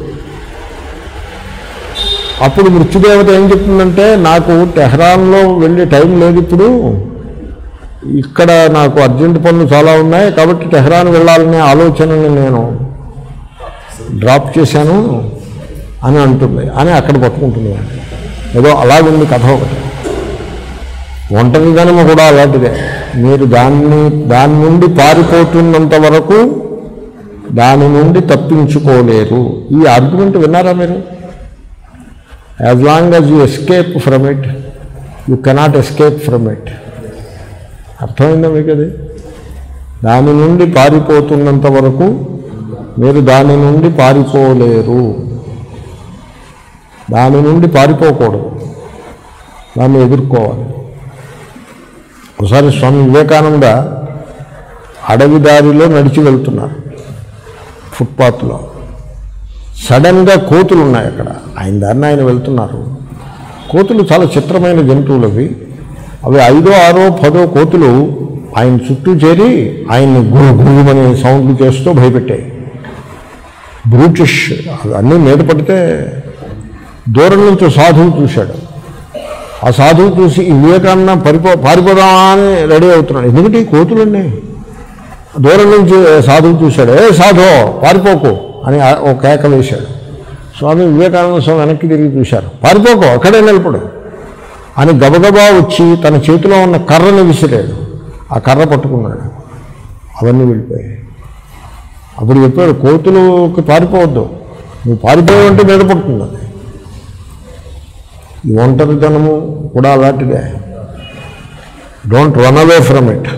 S1: అప్పుడు మృత్యుదేవత ఏం చెప్తుందంటే నాకు టెహ్రాన్లో వెళ్ళే టైం లేదు ఇప్పుడు ఇక్కడ నాకు అర్జెంట్ పనులు చాలా ఉన్నాయి కాబట్టి టెహ్రాన్ వెళ్ళాలనే ఆలోచనని నేను డ్రాప్ చేశాను అని అంటుంది అని అక్కడ పట్టుకుంటుంది వాడిని. ఏదో అలాగుంది కథ ఒకటి ఒంటరిదనము కూడా అలాంటిదే మీరు దాన్ని దాని నుండి పారిపోతున్నంత వరకు దాని నుండి తప్పించుకోలేరు ఈ ఆర్గ్యుమెంట్ విన్నారా మీరు as long as you escape from it you cannot escape from it అర్థమైందా మీకు అది దాని నుండి పారిపోతున్నంత వరకు మీరు దాని నుండి పారిపోలేరు దాని నుండి పారిపోకూడదు దాన్ని ఎదుర్కోవాలి ఒకసారి స్వామి వివేకానంద అడవి దారిలో నడిచి వెళ్తున్నారు ఫుట్పాత్లో సడన్గా కోతులు ఉన్నాయి అక్కడ ఆయన దారిని ఆయన వెళ్తున్నారు కోతులు చాలా చిత్రమైన జంతువులు అవి అవి ఐదో ఆరో పదో కోతులు ఆయన చుట్టూ చేరి ఆయన్ని గురు గురుమని సౌండ్లు చేస్తూ భయపెట్టాయి బ్రూటిష్ అన్నీ మీద పడితే దూరం నుంచి ఓ సాధువు చూశాడు ఆ సాధువు చూసి ఈ వివేకానంద పరిపో పారిపోదామా అని రెడీ అవుతున్నాడు ఎందుకంటే ఈ కోతులండి దూరం నుంచి సాధువు చూశాడు ఏ సాధు పారిపోకు అని ఆ- ఒక కేక వేశాడు స్వామి వివేకానంద స్వామి వెనక్కి తిరిగి చూశారు పారిపోకు అక్కడే నిలబడు అని గబగబా వచ్చి తన చేతిలో ఉన్న కర్రను విసిరాడు ఆ కర్ర పట్టుకున్నాడు అవన్నీ వెళ్ళిపోయాయి అప్పుడు చెప్పాడు కోతులుకి పారిపోవద్దు నువ్వు పారిపోయావంటే మీద పడుతుంది అది ఈ ఒంటరితనము కూడా అలాంటిదే don't run away from it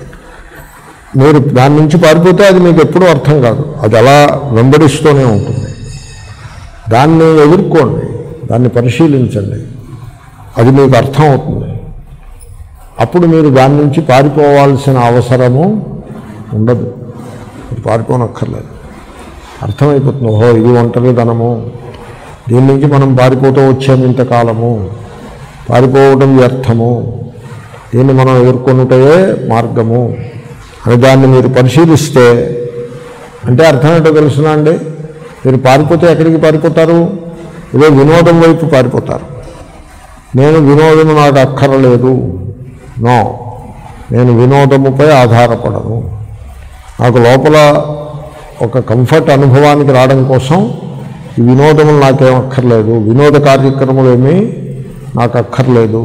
S1: మీరు దాని నుంచి పారిపోతే అది మీకు ఎప్పుడూ అర్థం కాదు అది అలా వెంబడిస్తూనే ఉంటుంది దాన్ని ఎదుర్కోండి దాన్ని పరిశీలించండి అది మీకు అర్థం అవుతుంది అప్పుడు మీరు దాని నుంచి పారిపోవాల్సిన అవసరము ఉండదు మీరు పారిపోనక్కర్లేదు అర్థమైపోతుంది ఓహో ఇది ఒంటరితనము దీని నుంచి మనం పారిపోతూ వచ్చాము ఇంతకాలము పారిపోవడం వ్యర్థము దీన్ని మనం ఎదుర్కొనుటే మార్గము అని దాన్ని మీరు పరిశీలిస్తే అంటే అర్థం ఏంటో తెలుసునా అండి మీరు పారిపోతే ఎక్కడికి పారిపోతారు ఏదో వినోదం వైపు పారిపోతారు నేను వినోదము నాకు అక్కరలేదు నో నేను వినోదముపై ఆధారపడను నాకు లోపల ఒక కంఫర్ట్ అనుభవానికి రావడం కోసం ఈ వినోదములు నాకేం అక్కర్లేదు వినోద కార్యక్రమాలు ఏమీ నాకు అక్కర్లేదు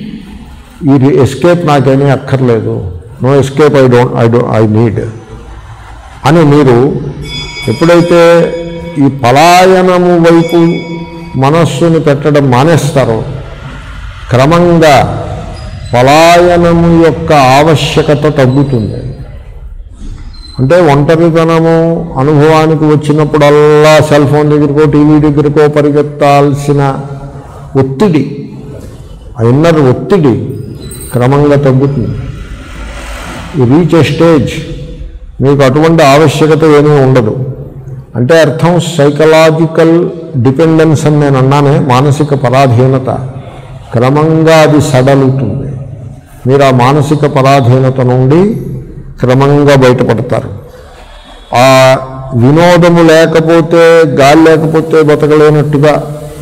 S1: ఈ ఎస్కేప్ నాకేమీ అక్కర్లేదు no escape I don't I do I need అని మీరు ఎప్పుడైతే ఈ పలాయనము వైపు మనస్సుని పెట్టడం మానేస్తారో క్రమంగా పలాయనము యొక్క ఆవశ్యకత తగ్గుతుంది అంటే ఒంటరితనము అనుభవానికి వచ్చినప్పుడల్లా సెల్ ఫోన్ దగ్గరకో టీవీ దగ్గరకో పరిగెత్తాల్సిన ఒత్తిడి ఆ ఇన్నర్ ఒత్తిడి క్రమంగా తగ్గుతుంది ఈ రీచ్ ఎ స్టేజ్ మీకు అటువంటి ఆవశ్యకత ఏమీ ఉండదు అంటే అర్థం సైకలాజికల్ డిపెండెన్స్ అని నేను అన్నానే మానసిక పరాధీనత క్రమంగా అది సడలుతుంది మీరు ఆ మానసిక పరాధీనత నుండి క్రమంగా బయటపడతారు ఆ వినోదము లేకపోతే గాలి లేకపోతే బతకలేనట్టుగా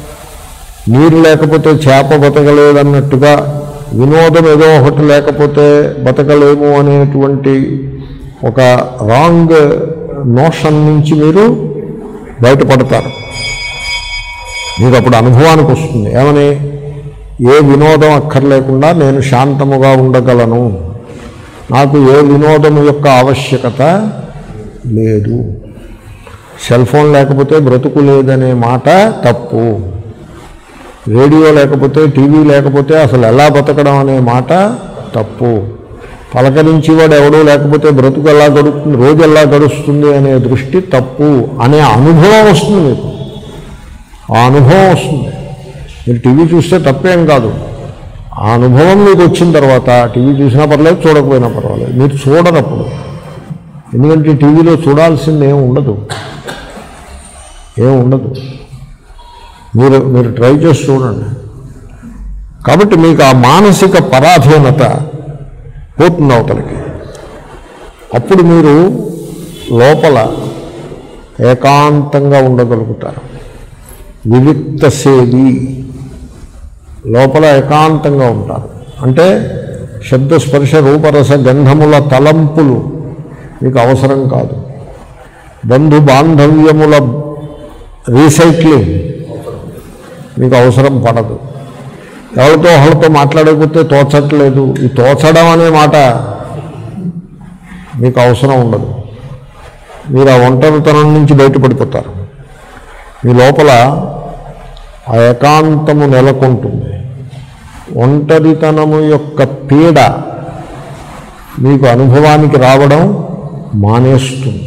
S1: నీరు లేకపోతే చేప బతకలేదన్నట్టుగా వినోదం ఏదో ఒకటి లేకపోతే బతకలేము అనేటువంటి ఒక రాంగ్ నోషన్ నుంచి మీరు బయటపడతారు మీకు అప్పుడు అనుభవానికి వస్తుంది ఏమని ఏ వినోదం అక్కర్లేకుండా నేను శాంతముగా ఉండగలను నాకు ఏ వినోదము యొక్క ఆవశ్యకత లేదు సెల్ ఫోన్ లేకపోతే బ్రతుకు లేదనే మాట తప్పు రేడియో లేకపోతే టీవీ లేకపోతే అసలు ఎలా బతకడం అనే మాట తప్పు పలకరించేవాడు ఎవడో లేకపోతే బ్రతుకు ఎలా గడుస్తుంది రోజు ఎలా గడుస్తుంది అనే దృష్టి తప్పు అనే అనుభవం వస్తుంది మీకు ఆ అనుభవం వస్తుంది మీరు టీవీ చూస్తే తప్పేం కాదు ఆ అనుభవం మీకు వచ్చిన తర్వాత టీవీ చూసినా పర్లేదు చూడకపోయినా పర్వాలేదు మీరు చూడనప్పుడు ఎందుకంటే టీవీలో చూడాల్సింది ఏం ఉండదు ఏం ఉండదు మీరు మీరు ట్రై చేసి చూడండి కాబట్టి మీకు ఆ మానసిక పరాధీనత పోతుంది అవతలకి అప్పుడు మీరు లోపల ఏకాంతంగా ఉండగలుగుతారు వివిక్త సేవి లోపల ఏకాంతంగా ఉంటారు అంటే శబ్ద స్పర్శ రూపరస గంధముల తలంపులు మీకు అవసరం కాదు బంధు బాంధవ్యముల రీసైక్లింగ్ మీకు అవసరం పడదు ఎవరితో ఒకరితో మాట్లాడకపోతే తోచట్లేదు ఈ తోచడం అనే మాట మీకు అవసరం ఉండదు మీరు ఆ ఒంటరితనం నుంచి బయటపడిపోతారు మీ లోపల ఆ ఏకాంతము నెలకొంటుంది ఒంటరితనము యొక్క పీడ మీకు అనుభవానికి రావడం మానేస్తుంది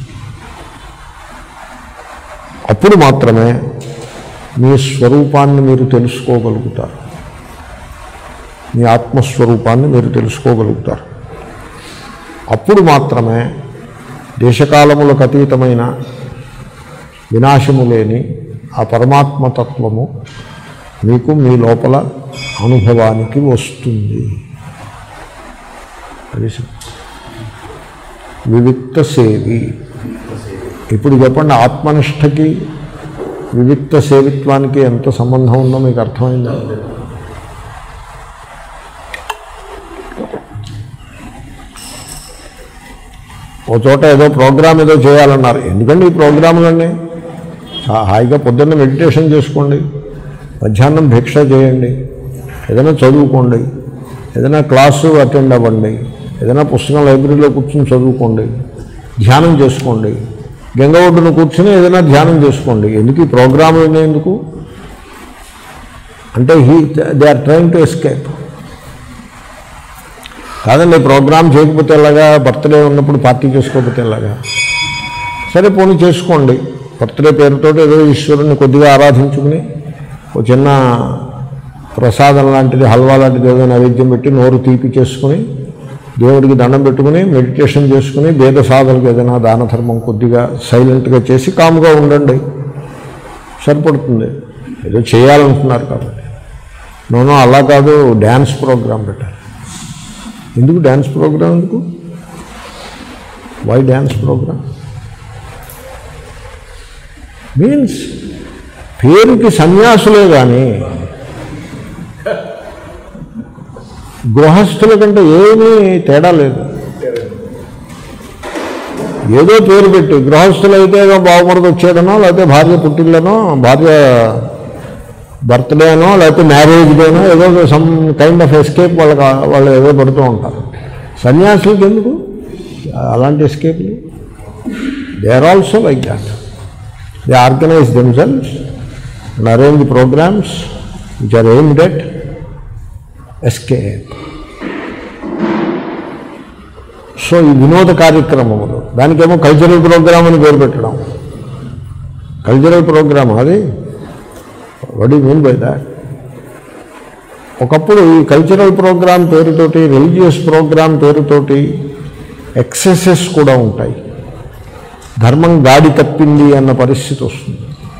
S1: అప్పుడు మాత్రమే మీ స్వరూపాన్ని మీరు తెలుసుకోగలుగుతారు మీ ఆత్మస్వరూపాన్ని మీరు తెలుసుకోగలుగుతారు అప్పుడు మాత్రమే దేశకాలములకు అతీతమైన వినాశము లేని ఆ పరమాత్మతత్వము మీకు మీ లోపల అనుభవానికి వస్తుంది తెలిసి వివిక్త సేవి ఇప్పుడు చెప్పండి ఆత్మనిష్టకి వివిక్త సేవిత్వానికి ఎంత సంబంధం ఉందో మీకు అర్థమైందా ఓ చోట ఏదో ప్రోగ్రామ్ ఏదో చేయాలన్నారు ఎందుకండి ఈ ప్రోగ్రాములన్నీ హా- హాయిగా పొద్దున్న మెడిటేషన్ చేసుకోండి మధ్యాహ్నం భిక్ష చేయండి ఏదైనా చదువుకోండి ఏదైనా క్లాసు అటెండ్ అవ్వండి ఏదైనా పుస్తకం లైబ్రరీలో కూర్చొని చదువుకోండి ధ్యానం చేసుకోండి గంగ ఒడ్డున కూర్చొని ఏదైనా ధ్యానం చేసుకోండి ఎందుకు ఈ ప్రోగ్రాములు ఎందుకు అంటే he they are trying to escape కాదండి ప్రోగ్రామ్ చేయకపోతే ఎలాగా బర్త్డే ఉన్నప్పుడు పార్టీ చేసుకోకపోతే ఎలాగా సరే పోనీ చేసుకోండి బర్త్డే పేరుతో ఏదో ఈశ్వరుని కొద్దిగా ఆరాధించుకుని ఒక చిన్న ప్రసాదం లాంటిది హల్వా లాంటిది ఏదో నైవేద్యం పెట్టి నోరు తీపి చేసుకుని దేవుడికి దండం పెట్టుకుని మెడిటేషన్ చేసుకుని భేద సాధనకు ఏదైనా దాన ధర్మం కొద్దిగా సైలెంట్గా చేసి కామ్గా ఉండండి సరిపడుతుంది ఏదో చేయాలనుకున్నారు కాబట్టి నోనో అలా కాదు డ్యాన్స్ ప్రోగ్రాం పెట్టాలి ఎందుకు డ్యాన్స్ ప్రోగ్రాం ఎందుకు వై డ్యాన్స్ ప్రోగ్రాం మీన్స్ పేరుకి సన్యాసులే కానీ గృహస్థుల కంటే ఏమీ తేడా లేదు ఏదో పేరు పెట్టి గృహస్థులైతే ఏదో బావమరది వచ్చేదనో లేకపోతే భార్య పుట్టిల్లనో భార్య బర్త్డేనో లేకపోతే మ్యారేజ్ డేనో ఏదో సమ్ కైండ్ ఆఫ్ ఎస్కేప్ వాళ్ళకి వాళ్ళు ఏదో పెడుతూ ఉంటారు సన్యాసులకి ఎందుకు అలాంటి ఎస్కేప్లు they are also like that they organize themselves and arrange programs which are aimed at escape so ఈ వినోద కార్యక్రమములు దానికేమో కల్చరల్ ప్రోగ్రామ్ అని పేరు పెట్టడం కల్చరల్ ప్రోగ్రామ్ అది వడ్ మీన్ బై దాట్ ఒకప్పుడు ఈ కల్చరల్ ప్రోగ్రామ్ పేరుతోటి రిలీజియస్ ప్రోగ్రామ్ పేరుతోటి ఎక్సెసెస్ కూడా ఉంటాయి ధర్మం గాడి తప్పింది అన్న పరిస్థితి వస్తుంది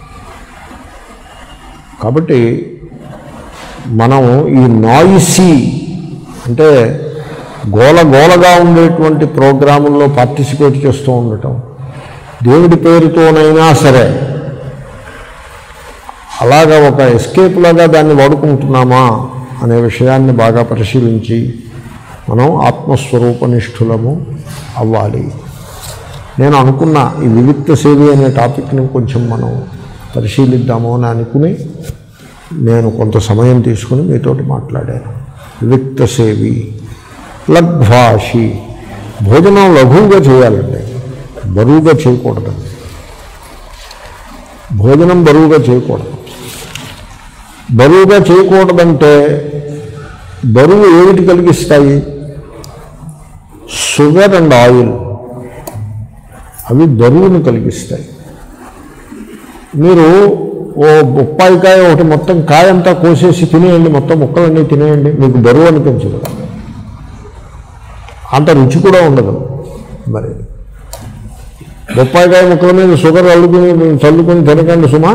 S1: కాబట్టి మనం ఈ నాయిసీ అంటే గోల గోలగా ఉండేటువంటి ప్రోగ్రాముల్లో పార్టిసిపేట్ చేస్తూ ఉండటం దేవుడి పేరుతోనైనా సరే అలాగా ఒక ఎస్కేప్ లాగా దాన్ని వాడుకుంటున్నామా అనే విషయాన్ని బాగా పరిశీలించి మనం ఆత్మస్వరూపనిష్ఠులము అవ్వాలి నేను అనుకున్న ఈ వివిక్త సేవి అనే టాపిక్ని కొంచెం మనం పరిశీలిద్దాము అని అనుకుని నేను కొంత సమయం తీసుకుని మీతోటి మాట్లాడాను వివిక్త సేవి లఘ్వాషి భోజనం లఘువుగా చేయాలండి బరువుగా చేయకూడదు భోజనం బరువుగా చేయకూడదు బరువుగా చేయకూడదంటే బరువు ఏమిటి కలిగిస్తాయి షుగర్ అండ్ ఆయిల్ అవి బరువును కలిగిస్తాయి మీరు ఓ బొప్పాయికాయ ఒకటి మొత్తం కాయ అంతా కోసేసి తినేయండి మొత్తం ముక్కలన్నీ తినేయండి మీకు బరువు అనిపించదు అంత రుచి కూడా ఉండదు మరి బొప్పాయికాయ ముక్కల మీద షుగర్ అల్లుకుని చల్లుకొని తినకండి సుమా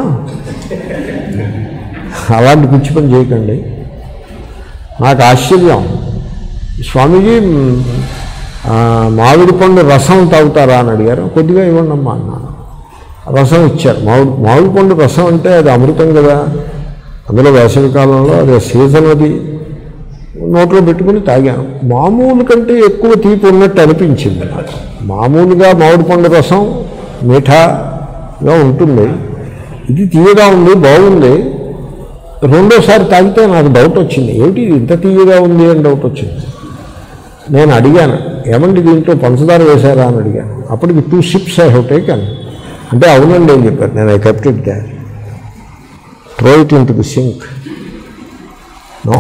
S1: అలాంటి పిచ్చి పని చేయకండి నాకు ఆశ్చర్యం స్వామీజీ మ్, ఆ, మామిడి పండు రసం తాగుతారా అని అడిగారు కొద్దిగా ఇవ్వండి అమ్మా అన్నాను రసం ఇచ్చారు మామిడి మామిడి పండు రసం అంటే అది అమృతం కదా అందులో వేసవి కాలంలో అది సీజన్ అది నోట్లో పెట్టుకుని తాగాను మామూలు కంటే ఎక్కువ తీపి ఉన్నట్టు అనిపించింది నాకు మామూలుగా మామిడి పండు రసం మీఠాగా ఉంటుంది ఇది తీయగా ఉంది బాగుంది రెండోసారి తాగితే నాకు డౌట్ వచ్చింది ఏమిటి ఇది ఇంత తీయగా ఉంది అని డౌట్ వచ్చింది నేను అడిగాను ఏమండి దీంట్లో పంచదార వేశారా అని అడిగాను అప్పటికి two ships I have taken అంటే అవునండి అని చెప్పారు నేను I kept it there throw it into the sink no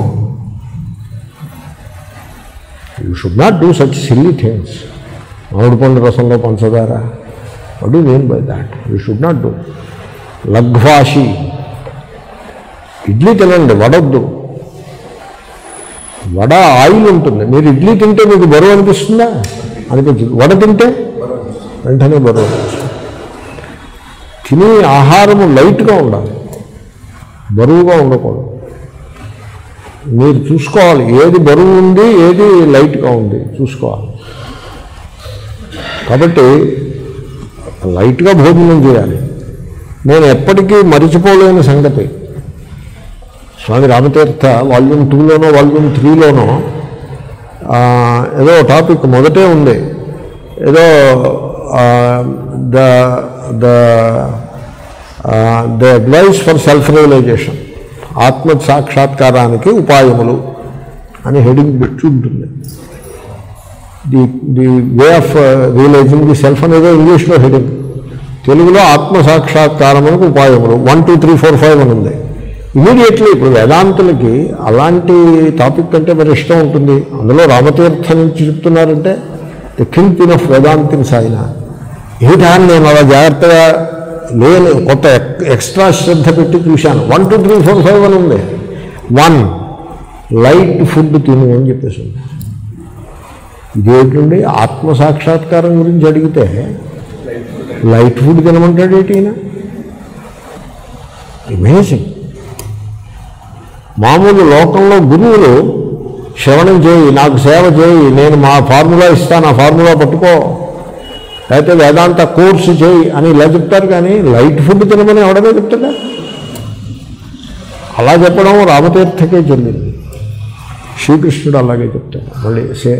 S1: you should not do such silly things మామిడి పండు రసంలో పంచదార what you mean by that you should not do లఘ్వాషి ఇడ్లీ తినండి వడొద్దు వడ ఆయిల్ ఉంటుంది మీరు ఇడ్లీ తింటే మీకు బరువు అనిపిస్తుందా అనిపించదు వడ తింటే వెంటనే బరువు అనిపిస్తుంది తినే ఆహారము లైట్గా ఉండాలి బరువుగా ఉండకూడదు మీరు చూసుకోవాలి ఏది బరువు ఉంది ఏది లైట్గా ఉంది చూసుకోవాలి కాబట్టి లైట్గా భోజనం చేయాలి నేను ఎప్పటికీ మరిచిపోలేని సంగతి స్వామి రామతీర్థ వాల్యూమ్ టూలోనో వాల్యూమ్ త్రీలోనో ఏదో టాపిక్ మొదటే ఉంది ఏదో the the the advice for self realization ఆత్మ సాక్షాత్కారానికి ఉపాయములు అని హెడింగ్ పెట్టి ఉంటుంది the the way of realizing the self అనేది ఇంగ్లీష్లో హెడింగ్ తెలుగులో ఆత్మ సాక్షాత్కారములకు ఉపాయములు one two three four five అని ఉంది ఇమీడియట్లీ ఇప్పుడు వేదాంతులకి అలాంటి టాపిక్ అంటే మరి ఇష్టం ఉంటుంది అందులో రామతీర్థ నుంచి చెప్తున్నారంటే the kingpin of Vedantins ఆయన ఏమిటా అని నేను అలా జాగ్రత్తగా లేని కొత్త ఎక్- ఎక్స్ట్రా శ్రద్ధ పెట్టి చూశాను one two three four five అని ఉంది వన్ లైట్ ఫుడ్ తిను అని చెప్పేసి ఉంది ఇదేంటండి ఆత్మ సాక్షాత్కారం గురించి అడిగితే లైట్ ఫుడ్ తినమంటాడు ఏంటి ఈయన ఇమేజింగ్ మామూలు లోకంలో గురువులు శ్రవణం చేయి నాకు సేవ చేయి నేను మా ఫార్ములా ఇస్తాను ఆ ఫార్ములా పట్టుకో లేకపోతే వేదాంత కోర్సు చేయి అని ఇలా చెప్తారు కానీ లైట్ ఫుడ్ తినమని ఎవడనే చెప్తాడా అలా చెప్పడం రామతీర్థకే చెందింది శ్రీకృష్ణుడు అలాగే చెప్తాడు మళ్ళీ సే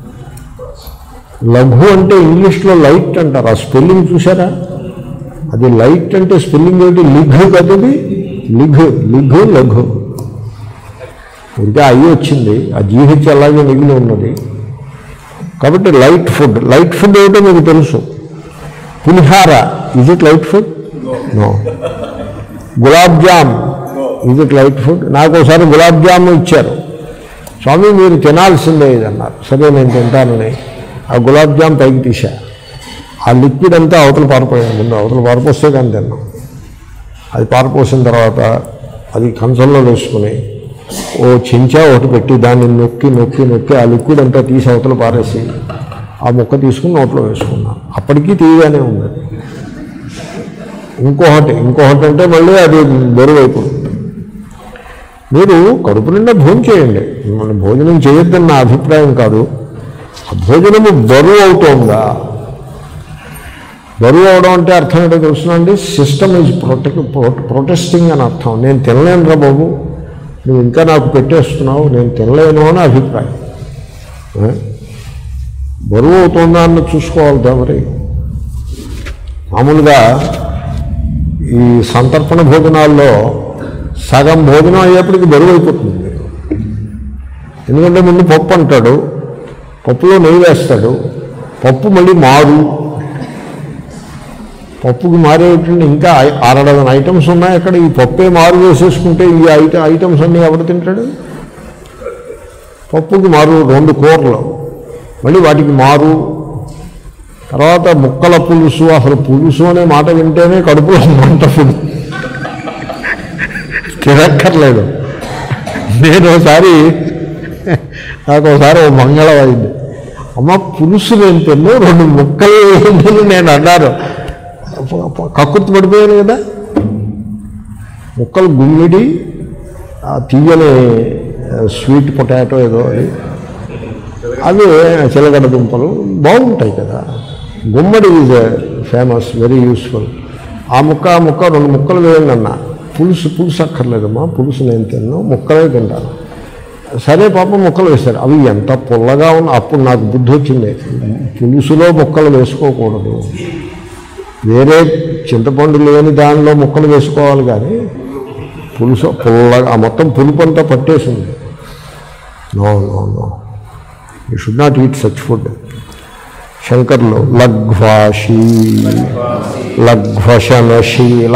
S1: లఘు అంటే ఇంగ్లీష్లో లైట్ అంటారు ఆ స్పెల్లింగ్ చూసారా అది లైట్ అంటే స్పెల్లింగ్ ఏంటి లిఘు కదది లిఘు లిఘు లఘు ఇంకా అయ్యి వచ్చింది ఆ జీహెచ్ అలాగే మిగిలి ఉన్నది కాబట్టి లైట్ ఫుడ్ లైట్ ఫుడ్ ఏమిటో మీకు తెలుసు pulihora is it light food no gulab jam is it light food నాకు ఒకసారి గులాబ్ జామ్ ఇచ్చారు స్వామి మీరు తినాల్సిందే ఇది అన్నారు సరే నేను తింటానని ఆ గులాబ్ జామ్ పైకి తీసా ఆ లిక్విడ్ అంతా అవతల పారిపోయాను ముందు అవతల పారిపోస్తే కానీ తిన్నాం అది పారిపోసిన తర్వాత అది కంచంలో వేసుకుని ఓ చెంచా ఒకటి పెట్టి దాన్ని నొక్కి నొక్కి నొక్కి ఆ లిక్విడ్ అంతా తీసి అవతల పారేసి ఆ ముక్క తీసుకుని నోట్లో వేసుకున్నాను అప్పటికీ తీయగానే ఉంది ఇంకొకటి ఇంకొకటి అంటే మళ్ళీ అది బరువు అయిపోతుంది మీరు కడుపు నిండా భోజనం చేయండి మన భోజనం చేయొద్దని నా అభిప్రాయం కాదు ఆ భోజనము బరువు అవుతోందా బరువు అవడం అంటే అర్థం ఏంటో తెలుసునండి సిస్టమ్ ఈజ్ ప్రొటెక్ ప్రొటెస్టింగ్ అని అర్థం నేను తినలేనురా బాబు నువ్వు ఇంకా నాకు పెట్టేస్తున్నావు నేను తినలేను అని అభిప్రాయం ఏ? బరువు అవుతుందా అన్న చూసుకోవాలి మరి మామూలుగా ఈ సంతర్పణ భోజనాల్లో సగం భోజనం అయ్యేప్పటికి బరువు అయిపోతుంది ఎందుకంటే ముందు పప్పు అంటాడు పప్పులో నెయ్యి వేస్తాడు పప్పు మళ్ళీ మారు పప్పుకి మారేటండి ఇంకా ఐ- ఆరడజన్ ఐటమ్స్ ఉన్నాయి అక్కడ ఈ పప్పే మారు వేసేసుకుంటే ఈ ఐట ఐటమ్స్ అన్నీ ఎవరు తింటాడు పప్పుకి మారు రెండు కూరలు మళ్ళీ వాటికి మారు తర్వాత ముక్కల పులుసు అసలు పులుసు అనే మాట వింటేనే కడుపులో మంట ఫుడ్ తినక్కర్లేదు నేను ఒకసారి నాకు ఒకసారి ఓ మంగళం అయింది అమ్మ పులుసు నేను తిన్ను రెండు ముక్కలు ఏంటని నేను అన్నాను కక్కుర్తి పడిపోయాను కదా ముక్కలు గుమ్మిడి ఆ తీయని స్వీట్ పొటాటో ఏదో అది అవి చిలగడ దుంపలు బాగుంటాయి కదా గుమ్మడి ఈజ్ ఫేమస్ వెరీ యూస్ఫుల్ ఆ ముక్క ఆ ముక్క రెండు ముక్కలు వేయండి అన్న పులుసు పులుసు అక్కర్లేదమ్మా పులుసు నేను తిన్నాను ముక్కలే తింటాను సరే పాప ముక్కలు వేశారు అవి ఎంత పుల్లగా ఉన్న అప్పుడు నాకు బుద్ధి వచ్చింది పులుసులో ముక్కలు వేసుకోకూడదు వేరే చింతపండు లేని దానిలో ముక్కలు వేసుకోవాలి కానీ పులుసు పుల్లగా ఆ మొత్తం పులుపు అంతా పట్టేసింది no no no you should not eat such food శంకర్లు లఘ్వాషీ లఘ్వశనశీల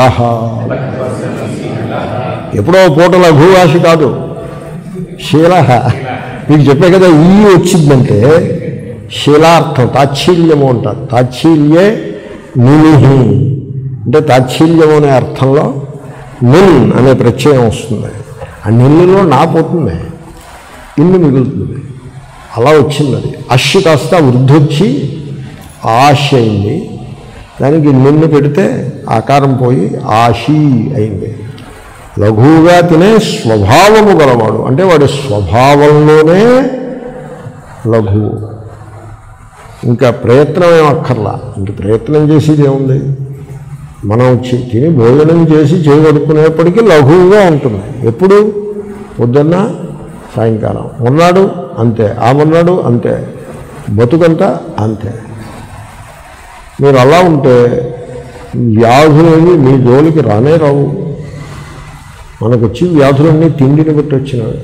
S1: ఎప్పుడో పూట లఘువాషి కాదు శీల మీకు చెప్పే కదా ఈ వచ్చిందంటే శీలార్థం తాచ్ఛీల్యము అంటారు తాచ్ఛీల్యే నిలిహి అంటే తాచ్ఛీల్యము అనే అర్థంలో నిల్ అనే ప్రత్యయం వస్తుంది ఆ నిల్లులో నా పోతుంది ఇల్లు మిగులుతుంది అలా వచ్చింది అది అష్ కాస్త వృద్ధొచ్చి ఆశ అయింది దానికి నిన్ను పెడితే ఆకారం పోయి ఆశీ అయింది లఘువుగా తినే స్వభావము గలవాడు అంటే వాడి స్వభావంలోనే లఘువు ఇంకా ప్రయత్నం ఏం అక్కర్లా ఇంక ప్రయత్నం చేసేది ఏముంది మనం చి- తిని భోజనం చేసి చేయగడుకునేప్పటికీ లఘువుగా ఉంటుంది ఎప్పుడు పొద్దున్న సాయంకాలం ఉన్నాడు అంతే ఆ మొన్నాడు అంతే బతుకంతా అంతే మీరు అలా ఉంటే వ్యాధులన్నీ మీ జోలికి రానే రావు మనకు వచ్చి వ్యాధులన్నీ తిండిని బట్టి వచ్చినవి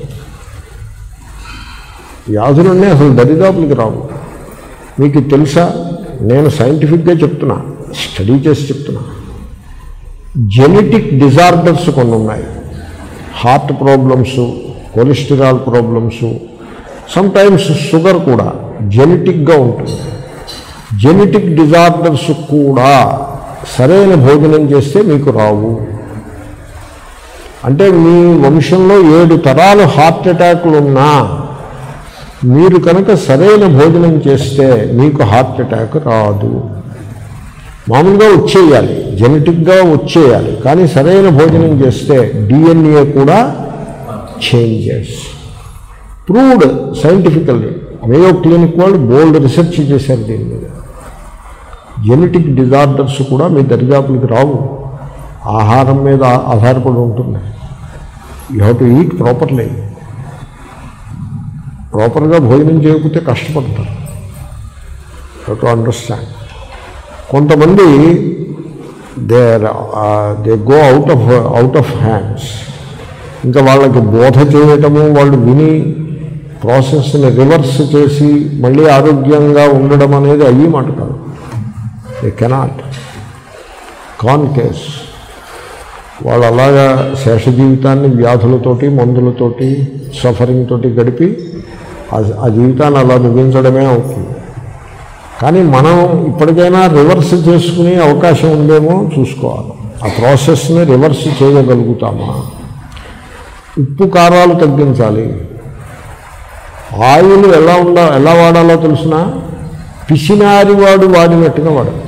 S1: వ్యాధులన్నీ అసలు దరిదాపులకి రావు మీకు తెలుసా నేను సైంటిఫిక్గా చెప్తున్నా స్టడీ చేసి చెప్తున్నా జెనెటిక్ డిజార్డర్స్ కొన్ని ఉన్నాయి heart problems cholesterol problems sometimes sugar కూడా జెనెటిక్గా ఉంటుంది జెనెటిక్ డిజార్డర్స్ కూడా సరైన భోజనం చేస్తే మీకు రావు అంటే మీ వంశంలో ఏడు తరాలు హార్ట్ అటాక్లు ఉన్నా మీరు కనుక సరైన భోజనం చేస్తే మీకు హార్ట్ అటాక్ రాదు మామూలుగా వచ్చేయాలి జెనెటిక్గా వచ్చేయాలి కానీ సరైన భోజనం చేస్తే డిఎన్ఏ కూడా changes proved scientifically Mayo Clinic వాళ్ళు బోల్డ్ రీసెర్చ్ చేశారు దీని మీద జెనెటిక్ డిజార్డర్స్ కూడా మీ దరిదాపులకి రావు ఆహారం మీద ఆధారపడి ఉంటుంది you have to eat properly ప్రాపర్గా భోజనం చేయకపోతే కష్టపడతారు యూ టు అండర్స్టాండ్ కొంతమంది they they go out of out of hands ఇంకా వాళ్ళకి బోధ చేయటము వాళ్ళు విని ప్రాసెస్ని రివర్స్ చేసి మళ్ళీ ఆరోగ్యంగా ఉండడం అనేది అయ్యి మాట కాదు దే కెనాట్ కాన్ కేస్ వాళ్ళు అలాగా శేష జీవితాన్ని వ్యాధులతోటి మందులతోటి సఫరింగ్ తోటి గడిపి ఆ- ఆ జీవితాన్ని అలా ముగించడమే అవుతుంది కానీ మనం ఇప్పటికైనా రివర్స్ చేసుకునే అవకాశం ఉందేమో చూసుకోవాలి ఆ ప్రాసెస్ని రివర్స్ చేయగలుగుతామా ఉప్పు కారాలు తగ్గించాలి ఆయిల్ ఎలా ఉండ ఎలా వాడాలో తెలిసిన పిసినారి వాడు వాడినట్టుగా వాడాలి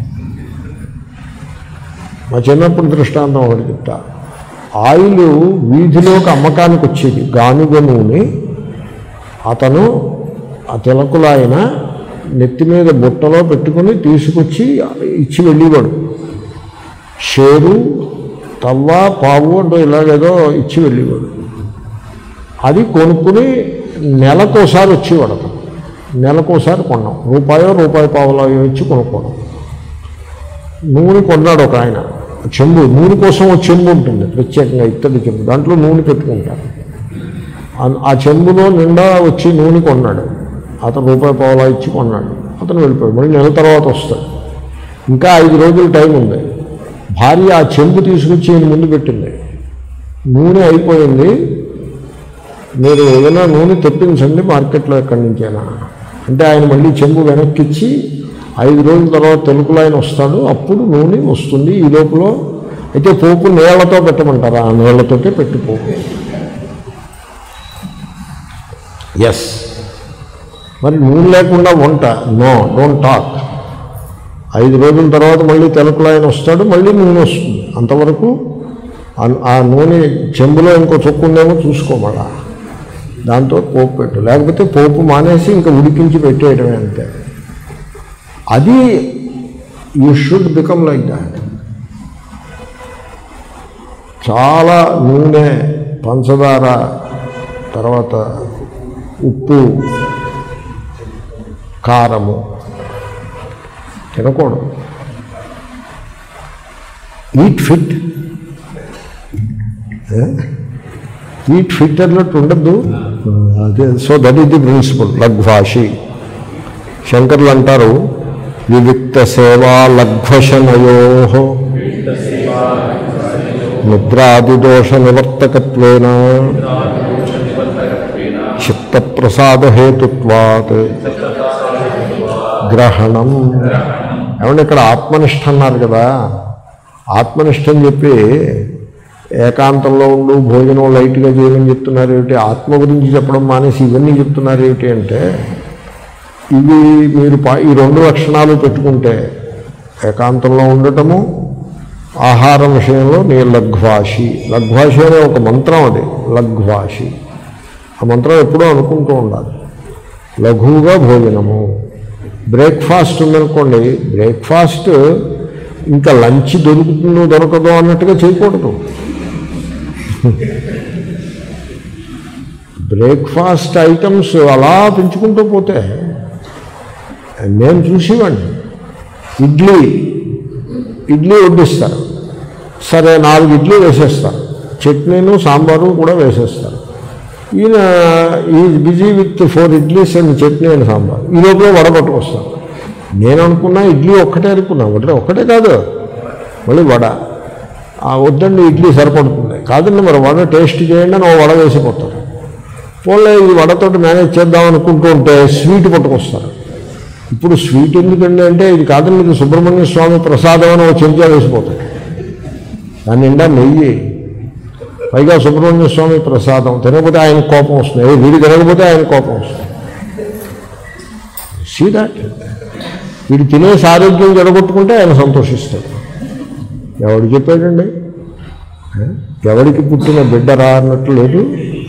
S1: మా చిన్నప్పుడు దృష్టాంతం ఒకటి చెప్తా ఆయిల్ వీధిలోకి అమ్మకానికి వచ్చేది గానుగ నూనె అతను ఆ తిలకులాయన నెత్తి మీద బుట్టలో పెట్టుకుని తీసుకొచ్చి ఇచ్చి వెళ్ళేవాడు షేరు తవ్వ పావు అంటూ ఇలాగేదో ఇచ్చి వెళ్ళేవాడు అది కొనుక్కుని నెలకోసారి వచ్చేవాడు అతను నెలకోసారి కొన్నాం రూపాయో రూపాయి పావులాయో ఇచ్చి కొనుక్కోవడం నూనె కొన్నాడు ఒక ఆయన చెంబు నూనె కోసం ఒక చెంబు ఉంటుంది ప్రత్యేకంగా ఇత్తడి చెంబు దాంట్లో నూనె పెట్టుకుంటారు ఆ- ఆ చెంబులో నిండా వచ్చి నూనె కొన్నాడు అతను రూపాయి పావులా ఇచ్చి కొన్నాడు అతను వెళ్ళిపోయాడు మళ్ళీ నెల తర్వాత వస్తాడు ఇంకా ఐదు రోజులు టైం ఉంది భార్య ఆ చెంబు తీసుకొచ్చి ఈయన ముందు పెట్టింది నూనె అయిపోయింది మీరు ఏదైనా నూనె తెప్పించండి మార్కెట్లో ఎక్కడి నుంచైనా అంటే ఆయన మళ్ళీ చెంబు వెనక్కిచ్చి ఐదు రోజుల తర్వాత తెలుగులో ఆయన వస్తాడు అప్పుడు నూనె వస్తుంది ఈ లోపల అయితే పోపు నీళ్లతో పెట్టమంటారా ఆ నీళ్లతోటే పెట్టి పోపు ఎస్ మరి నూనె లేకుండా వంట నో డోంట్ టాక్ ఐదు రోజుల తర్వాత మళ్ళీ తెలుగులో ఆయన వస్తాడు మళ్ళీ నూనె వస్తుంది అంతవరకు ఆ- ఆ నూనె చెంబులో ఇంకో చొక్కు ఉందేమో చూసుకోమలా దాంతో పోపు పెట్టు లేకపోతే పోపు మానేసి ఇంకా ఉడికించి పెట్టేయడమే అంతే అది you should become like that చాలా నూనె పంచదార తర్వాత ఉప్పు కారము తినకూడదు ఈట్ ఫిట్ ఈట్ ఫిట్ అన్నట్టు ఉండద్దు అదే so that is the principle లఘ్వాషి శంకర్లు అంటారు వివిక్త సేవా లఘ్వశనయో నిద్రాదిదోష నివర్తకత్వేన చిత్త ప్రసాద హేతుత్వాత్ గ్రహణం ఏమంటే ఇక్కడ ఆత్మనిష్ట అన్నారు కదా ఆత్మనిష్ట అని చెప్పి ఏకాంతంలో ఉండు భోజనం లైట్గా చేయమని చెప్తున్నారు ఏమిటి ఆత్మ గురించి చెప్పడం మానేసి ఇవన్నీ చెప్తున్నారు ఏమిటి అంటే ఇవి మీరు పా- ఈ రెండు లక్షణాలు పెట్టుకుంటే ఏకాంతంలో ఉండటము ఆహారం విషయంలో నీ లఘ్వాషి లఘ్వాషి అనే ఒక మంత్రం అది లఘ్వాషి ఆ మంత్రం ఎప్పుడూ అనుకుంటూ ఉండాలి లఘువుగా భోజనము బ్రేక్ఫాస్ట్ ఉందనుకోండి బ్రేక్ఫాస్ట్ ఇంకా లంచ్ దొరుకుతుందో దొరకదో అన్నట్టుగా చేయకూడదు బ్రేక్ఫాస్ట్ ఐటమ్స్ అలా పెంచుకుంటూ పోతే నేను చూసేవాడిని ఇడ్లీ ఇడ్లీ వడ్డిస్తారు సరే నాలుగు ఇడ్లీ వేసేస్తారు చట్నీను సాంబారు కూడా వేసేస్తారు ఈయన ఈ busy with four idlis and chutney and sambar ఈ లోపల వడ పట్టుకొస్తాను నేను అనుకున్నా ఇడ్లీ ఒక్కటే అనుకున్నా ఒకటే ఒక్కటే కాదు మళ్ళీ వడ ఆ వద్దండి ఇడ్లీ సరిపడుతుంది కాదండి మరి వడ టేస్ట్ చేయండి అని ఓ వడ వేసిపోతారు పోలే ఈ వడతోటి మేనేజ్ చేద్దాం అనుకుంటూ ఉంటే స్వీట్ పట్టుకొస్తారు ఇప్పుడు స్వీట్ ఎందుకండి అంటే ఇది కాదండి ఇది సుబ్రహ్మణ్య స్వామి ప్రసాదం అని ఒక చెంచా వేసిపోతాడు దాని నిండా నెయ్యి పైగా సుబ్రహ్మణ్య స్వామి ప్రసాదం తినకపోతే ఆయన కోపం వస్తుంది ఏ వీడు తినకపోతే ఆయన కోపం వస్తుంది సీ దాట్ వీడు తినేసి ఆరోగ్యం జడగొట్టుకుంటే ఆయన సంతోషిస్తాడు ఎవడు చెప్పాడండి ఏ? ఎవడికి పుట్టిన బిడ్డరా అన్నట్టు లేదు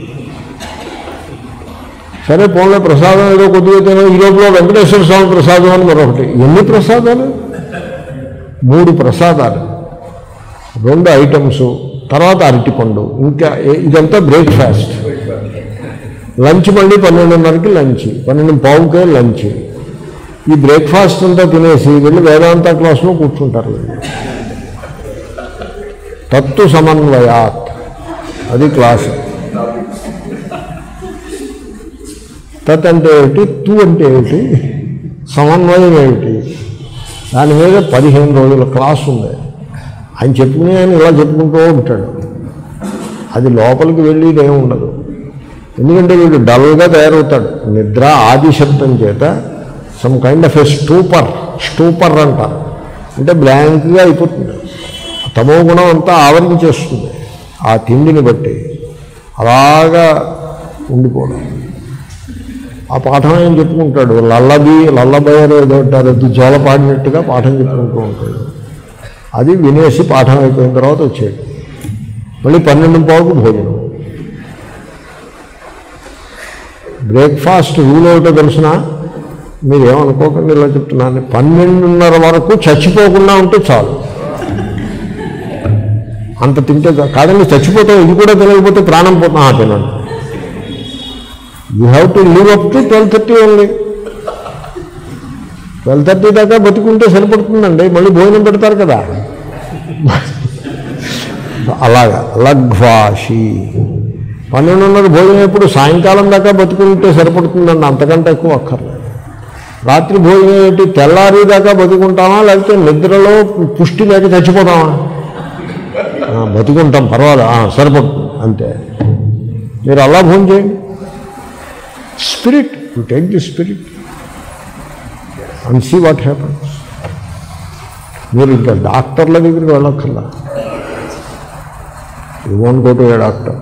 S1: సరే పోన్లే ప్రసాదం ఏదో కొద్దిగా తిన ఈ లోపల వెంకటేశ్వర స్వామి ప్రసాదం అని మరొకటి ఎన్ని ప్రసాదాలు మూడు ప్రసాదాలు రెండు ఐటమ్స్ తర్వాత అరటిపండు ఇంకా ఏ- ఇదంతా బ్రేక్ఫాస్ట్ లంచ్ మళ్ళీ పన్నెండున్నరకి లంచ్ పన్నెండు పావుకే లంచ్ ఈ బ్రేక్ఫాస్ట్ అంతా తినేసి వెళ్ళి వేదాంత క్లాస్లో కూర్చుంటారు వీళ్ళు. తత్తు సమన్వయాత్ అది క్లాస్ తత్ అంటే ఏమిటి తు అంటే ఏమిటి సమన్వయం ఏమిటి దాని మీద పదిహేను రోజుల క్లాస్ ఉంది ఆయన చెప్పుకునే ఆయన ఇలా చెప్పుకుంటూ ఉంటాడు అది లోపలికి వెళ్ళి ఏమి ఉండదు ఎందుకంటే వీడు డల్గా తయారవుతాడు నిద్ర ఆది శబ్దం చేత some kind of a stupor stupor అంటారు అంటే బ్లాంక్గా అయిపోతుంది తమో గుణం అంతా ఆవరించేస్తుంది ఆ తిండిని బట్టి అలాగా ఉండిపోవడం ఆ పాఠం ఏం చెప్పుకుంటాడు లల్లబి లల్లబయ్యరు ఏదో అంటారు అది జోల పాడినట్టుగా పాఠం చెప్పుకుంటూ ఉంటాడు అది వినేసి పాఠం అయిపోయిన తర్వాత వచ్చాడు మళ్ళీ పన్నెండు పావుకు భోజనం బ్రేక్ఫాస్ట్ రూల్ ఏమిటో తెలిసిన మీరు ఏమనుకోకండి ఇలా చెప్తున్నాను పన్నెండున్నర వరకు చచ్చిపోకుండా ఉంటే చాలు అంత తింటే చా- కాదండి చచ్చిపోతాం ఇది కూడా తినకపోతే ప్రాణం పోతా ఆ, తినండి you have to leave up to twelve thirty only twelve thirty దాకా బతుకుంటే సరిపడుతుందండి మళ్ళీ భోజనం పెడతారు కదా అలాగా లఘ్వాషి పన్నెండున్నర భోజనం ఎప్పుడు సాయంకాలం దాకా బతుకుంటే సరిపడుతుందండి అంతకంటే ఎక్కువ అక్కర్లేదు రాత్రి భోజనం ఏంటి తెల్లారి దాకా బతుకుంటామా లేకపోతే నిద్రలో పుష్టి లేక చచ్చిపోతామా ఆ, బతుకుంటాం పర్వాలేదు ఆ, సరిపడుతుంది అంతే మీరు అలా భోజనం చేయండి spirit you take the spirit and see what happens మీరు ఇంకా డాక్టర్ల దగ్గరికి వెళ్ళక్కర్లా you won't go to a doctor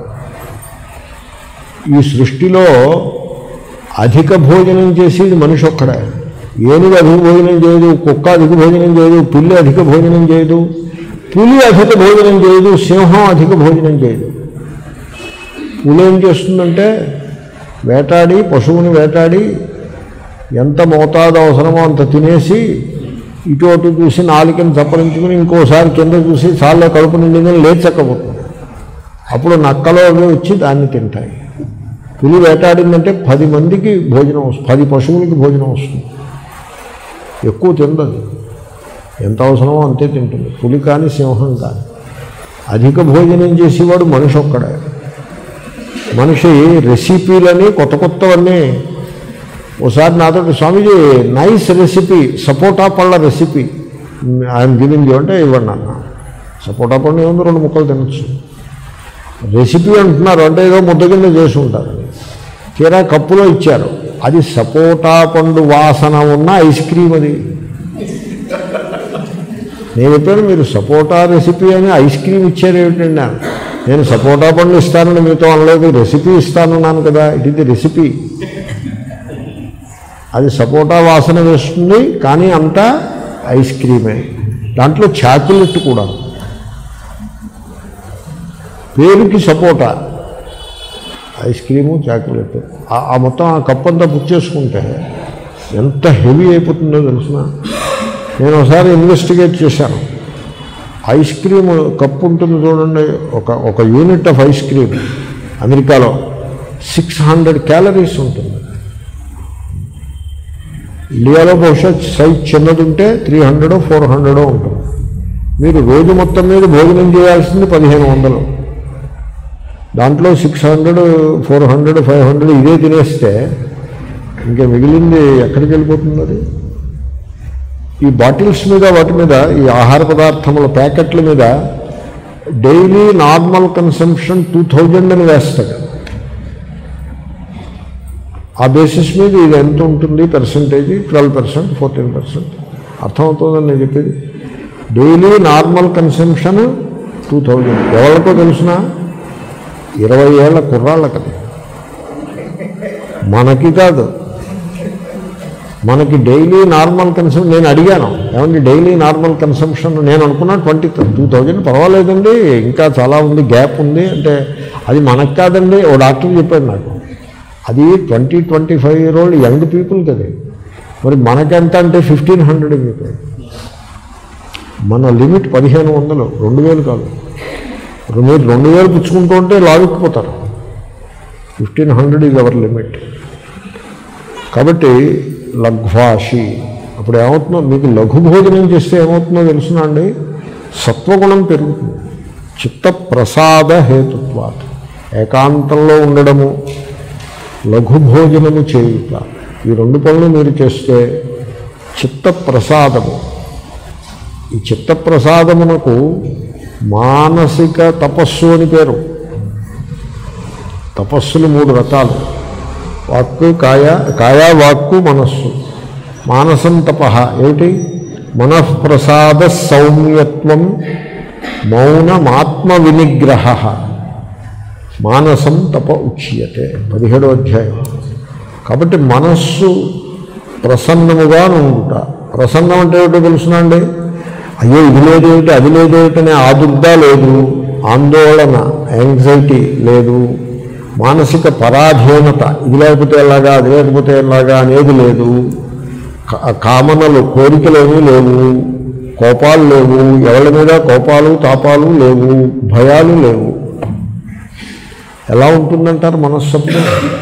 S1: ఈ సృష్టిలో అధిక భోజనం చేసేది మనిషి ఒక్కడే ఏనుగు అధిక భోజనం చేయదు కుక్క అధిక భోజనం చేయదు పిల్లి అధిక భోజనం చేయదు పులి అధిక భోజనం చేయదు సింహం అధిక భోజనం చేయదు పులి ఏం చేస్తుందంటే వేటాడి పశువుని వేటాడి ఎంత మోతాదు అవసరమో అంత తినేసి ఇటు అటు చూసి నాలుకని చప్పరించుకుని ఇంకోసారి కింద చూసి చాలే కడుపు నిండిందని లేచక్కపోతుంది అప్పుడు నక్కలో అవి వచ్చి దాన్ని తింటాయి పులి వేటాడిందంటే పది మందికి భోజనం వస్తుంది పది పశువులకి భోజనం వస్తుంది ఎక్కువ తిందది ఎంత అవసరమో అంతే తింటుంది పులి కానీ సింహం కానీ అధిక భోజనం చేసేవాడు మనిషి ఒక్కడే మనిషి రెసిపీలని కొత్త కొత్తవన్నీ ఓసారి నాతో స్వామీజీ నైస్ రెసిపీ సపోటా పళ్ళ రెసిపీ ఆయన గివింగ్ అంటే ఇవ్వండి అన్న సపోటా పండు ఏముంది రెండు ముక్కలు తినచ్చు రెసిపీ అంటున్నారు అంటే ఏదో ముద్ద కింద చేసి ఉంటారు తీరా కప్పులో ఇచ్చారు అది సపోటా పండు వాసన ఉన్న ఐస్ క్రీమ్ అది నేను చెప్పాను మీరు సపోటా రెసిపీ అని ఐస్ క్రీమ్ ఇచ్చారు ఏమిటండి అని. నేను సపోటా పండు ఇస్తానని మీతో అనలేదు రెసిపీ ఇస్తానన్నాను కదా ఇట్ ఇది రెసిపీ అది సపోటా వాసన వేస్తుంది కానీ అంతా ఐస్ క్రీమే దాంట్లో చాక్లెట్ కూడా పేరుకి సపోటా ఐస్ క్రీము చాక్లెట్ ఆ- ఆ మొత్తం ఆ కప్ అంతా పుచ్చేసుకుంటే ఎంత హెవీ అయిపోతుందో తెలిసిన నేను ఒకసారి ఇన్వెస్టిగేట్ చేశాను ఐస్ క్రీమ్ కప్ ఉంటుంది చూడండి ఒక ఒక యూనిట్ ఆఫ్ ఐస్ క్రీమ్ అమెరికాలో సిక్స్ హండ్రెడ్ క్యాలరీస్ ఉంటుంది ఇండియాలో బహుశా సైజ్ చిన్నది ఉంటే త్రీ హండ్రెడో ఫోర్ హండ్రెడో ఉంటుంది మీరు రోజు మొత్తం మీద భోజనం చేయాల్సింది పదిహేను వందలు దాంట్లో six hundred four hundred five hundred ఇదే తినేస్తే ఇంకా మిగిలింది ఎక్కడికి వెళ్ళిపోతుంది అది ఈ బాటిల్స్ మీద వాటి మీద ఈ ఆహార పదార్థముల ప్యాకెట్ల మీద daily normal consumption two thousand అని వేస్తాడు ఆ బేసిస్ మీద ఇది ఎంత ఉంటుంది percentage twelve percent fourteen percent అర్థమవుతుందని నేను చెప్పేది daily normal consumption two thousand ఎవరికో తెలిసిన ఇరవై ఏళ్ళ కుర్రాళ్ళకి అది మనకి కాదు మనకి డైలీ నార్మల్ కన్సంప్షన్ నేను అడిగాను ఏమండి డైలీ నార్మల్ కన్సంప్షన్ నేను అనుకున్నా ట్వంటీ టూ థౌజండ్ పర్వాలేదండి ఇంకా చాలా ఉంది గ్యాప్ ఉంది అంటే అది మనకు కాదండి ఓ డాక్టర్ చెప్పాడు నాకు అది twenty twenty five year old young people కదా మరి మనకెంత అంటే ఫిఫ్టీన్ హండ్రెడ్ చెప్పాడు మన లిమిట్ పదిహేను వందలు రెండు వేలు కాదు మీరు రెండు వేలు పుచ్చుకుంటూ ఉంటే లాగుకుపోతారు ఫిఫ్టీన్ హండ్రెడ్ ఇది అవర్ లిమిట్ కాబట్టి లఘ్వాషి అప్పుడు ఏమవుతుందో మీకు లఘు భోజనం చేస్తే ఏమవుతుందో తెలుసునా అండి సత్వగుణం పెరుగుతుంది చిత్త ప్రసాద హేతుత్వాత్ ఏకాంతంలో ఉండడము లఘు భోజనము చేయుట ఈ రెండు పనులు మీరు చేస్తే చిత్త ప్రసాదము ఈ చిత్త ప్రసాదమునకు మానసిక తపస్సు అని పేరు తపస్సులు మూడు రకాలు వాక్కు కాయ కాయ వాక్కు మనస్సు మానసం తప ఏమిటి మనఃప్రసాద సౌమ్యత్వం మౌనమాత్మ వినిగ్రహ మానసం తప ఉచ్యతే పదిహేడో అధ్యాయం కాబట్టి మనస్సు ప్రసన్నముగా ఉండుట ప్రసన్నం అంటే ఏమిటో తెలుసునండి అయ్యో ఇది లేదేమిటి అది లేదేమిటి అనే ఆదుర్ద లేదు ఆందోళన యాంగ్జైటీ లేదు మానసిక పరాధీనత ఇది లేకపోతే ఎలాగా అది లేకపోతే ఎలాగా అనేది లేదు కా- కామనలు కోరికలు ఏమీ లేవు కోపాలు లేవు ఎవరి మీద కోపాలు తాపాలు లేవు భయాలు లేవు ఎలా ఉంటుందంటారు మనస్సప్పుడు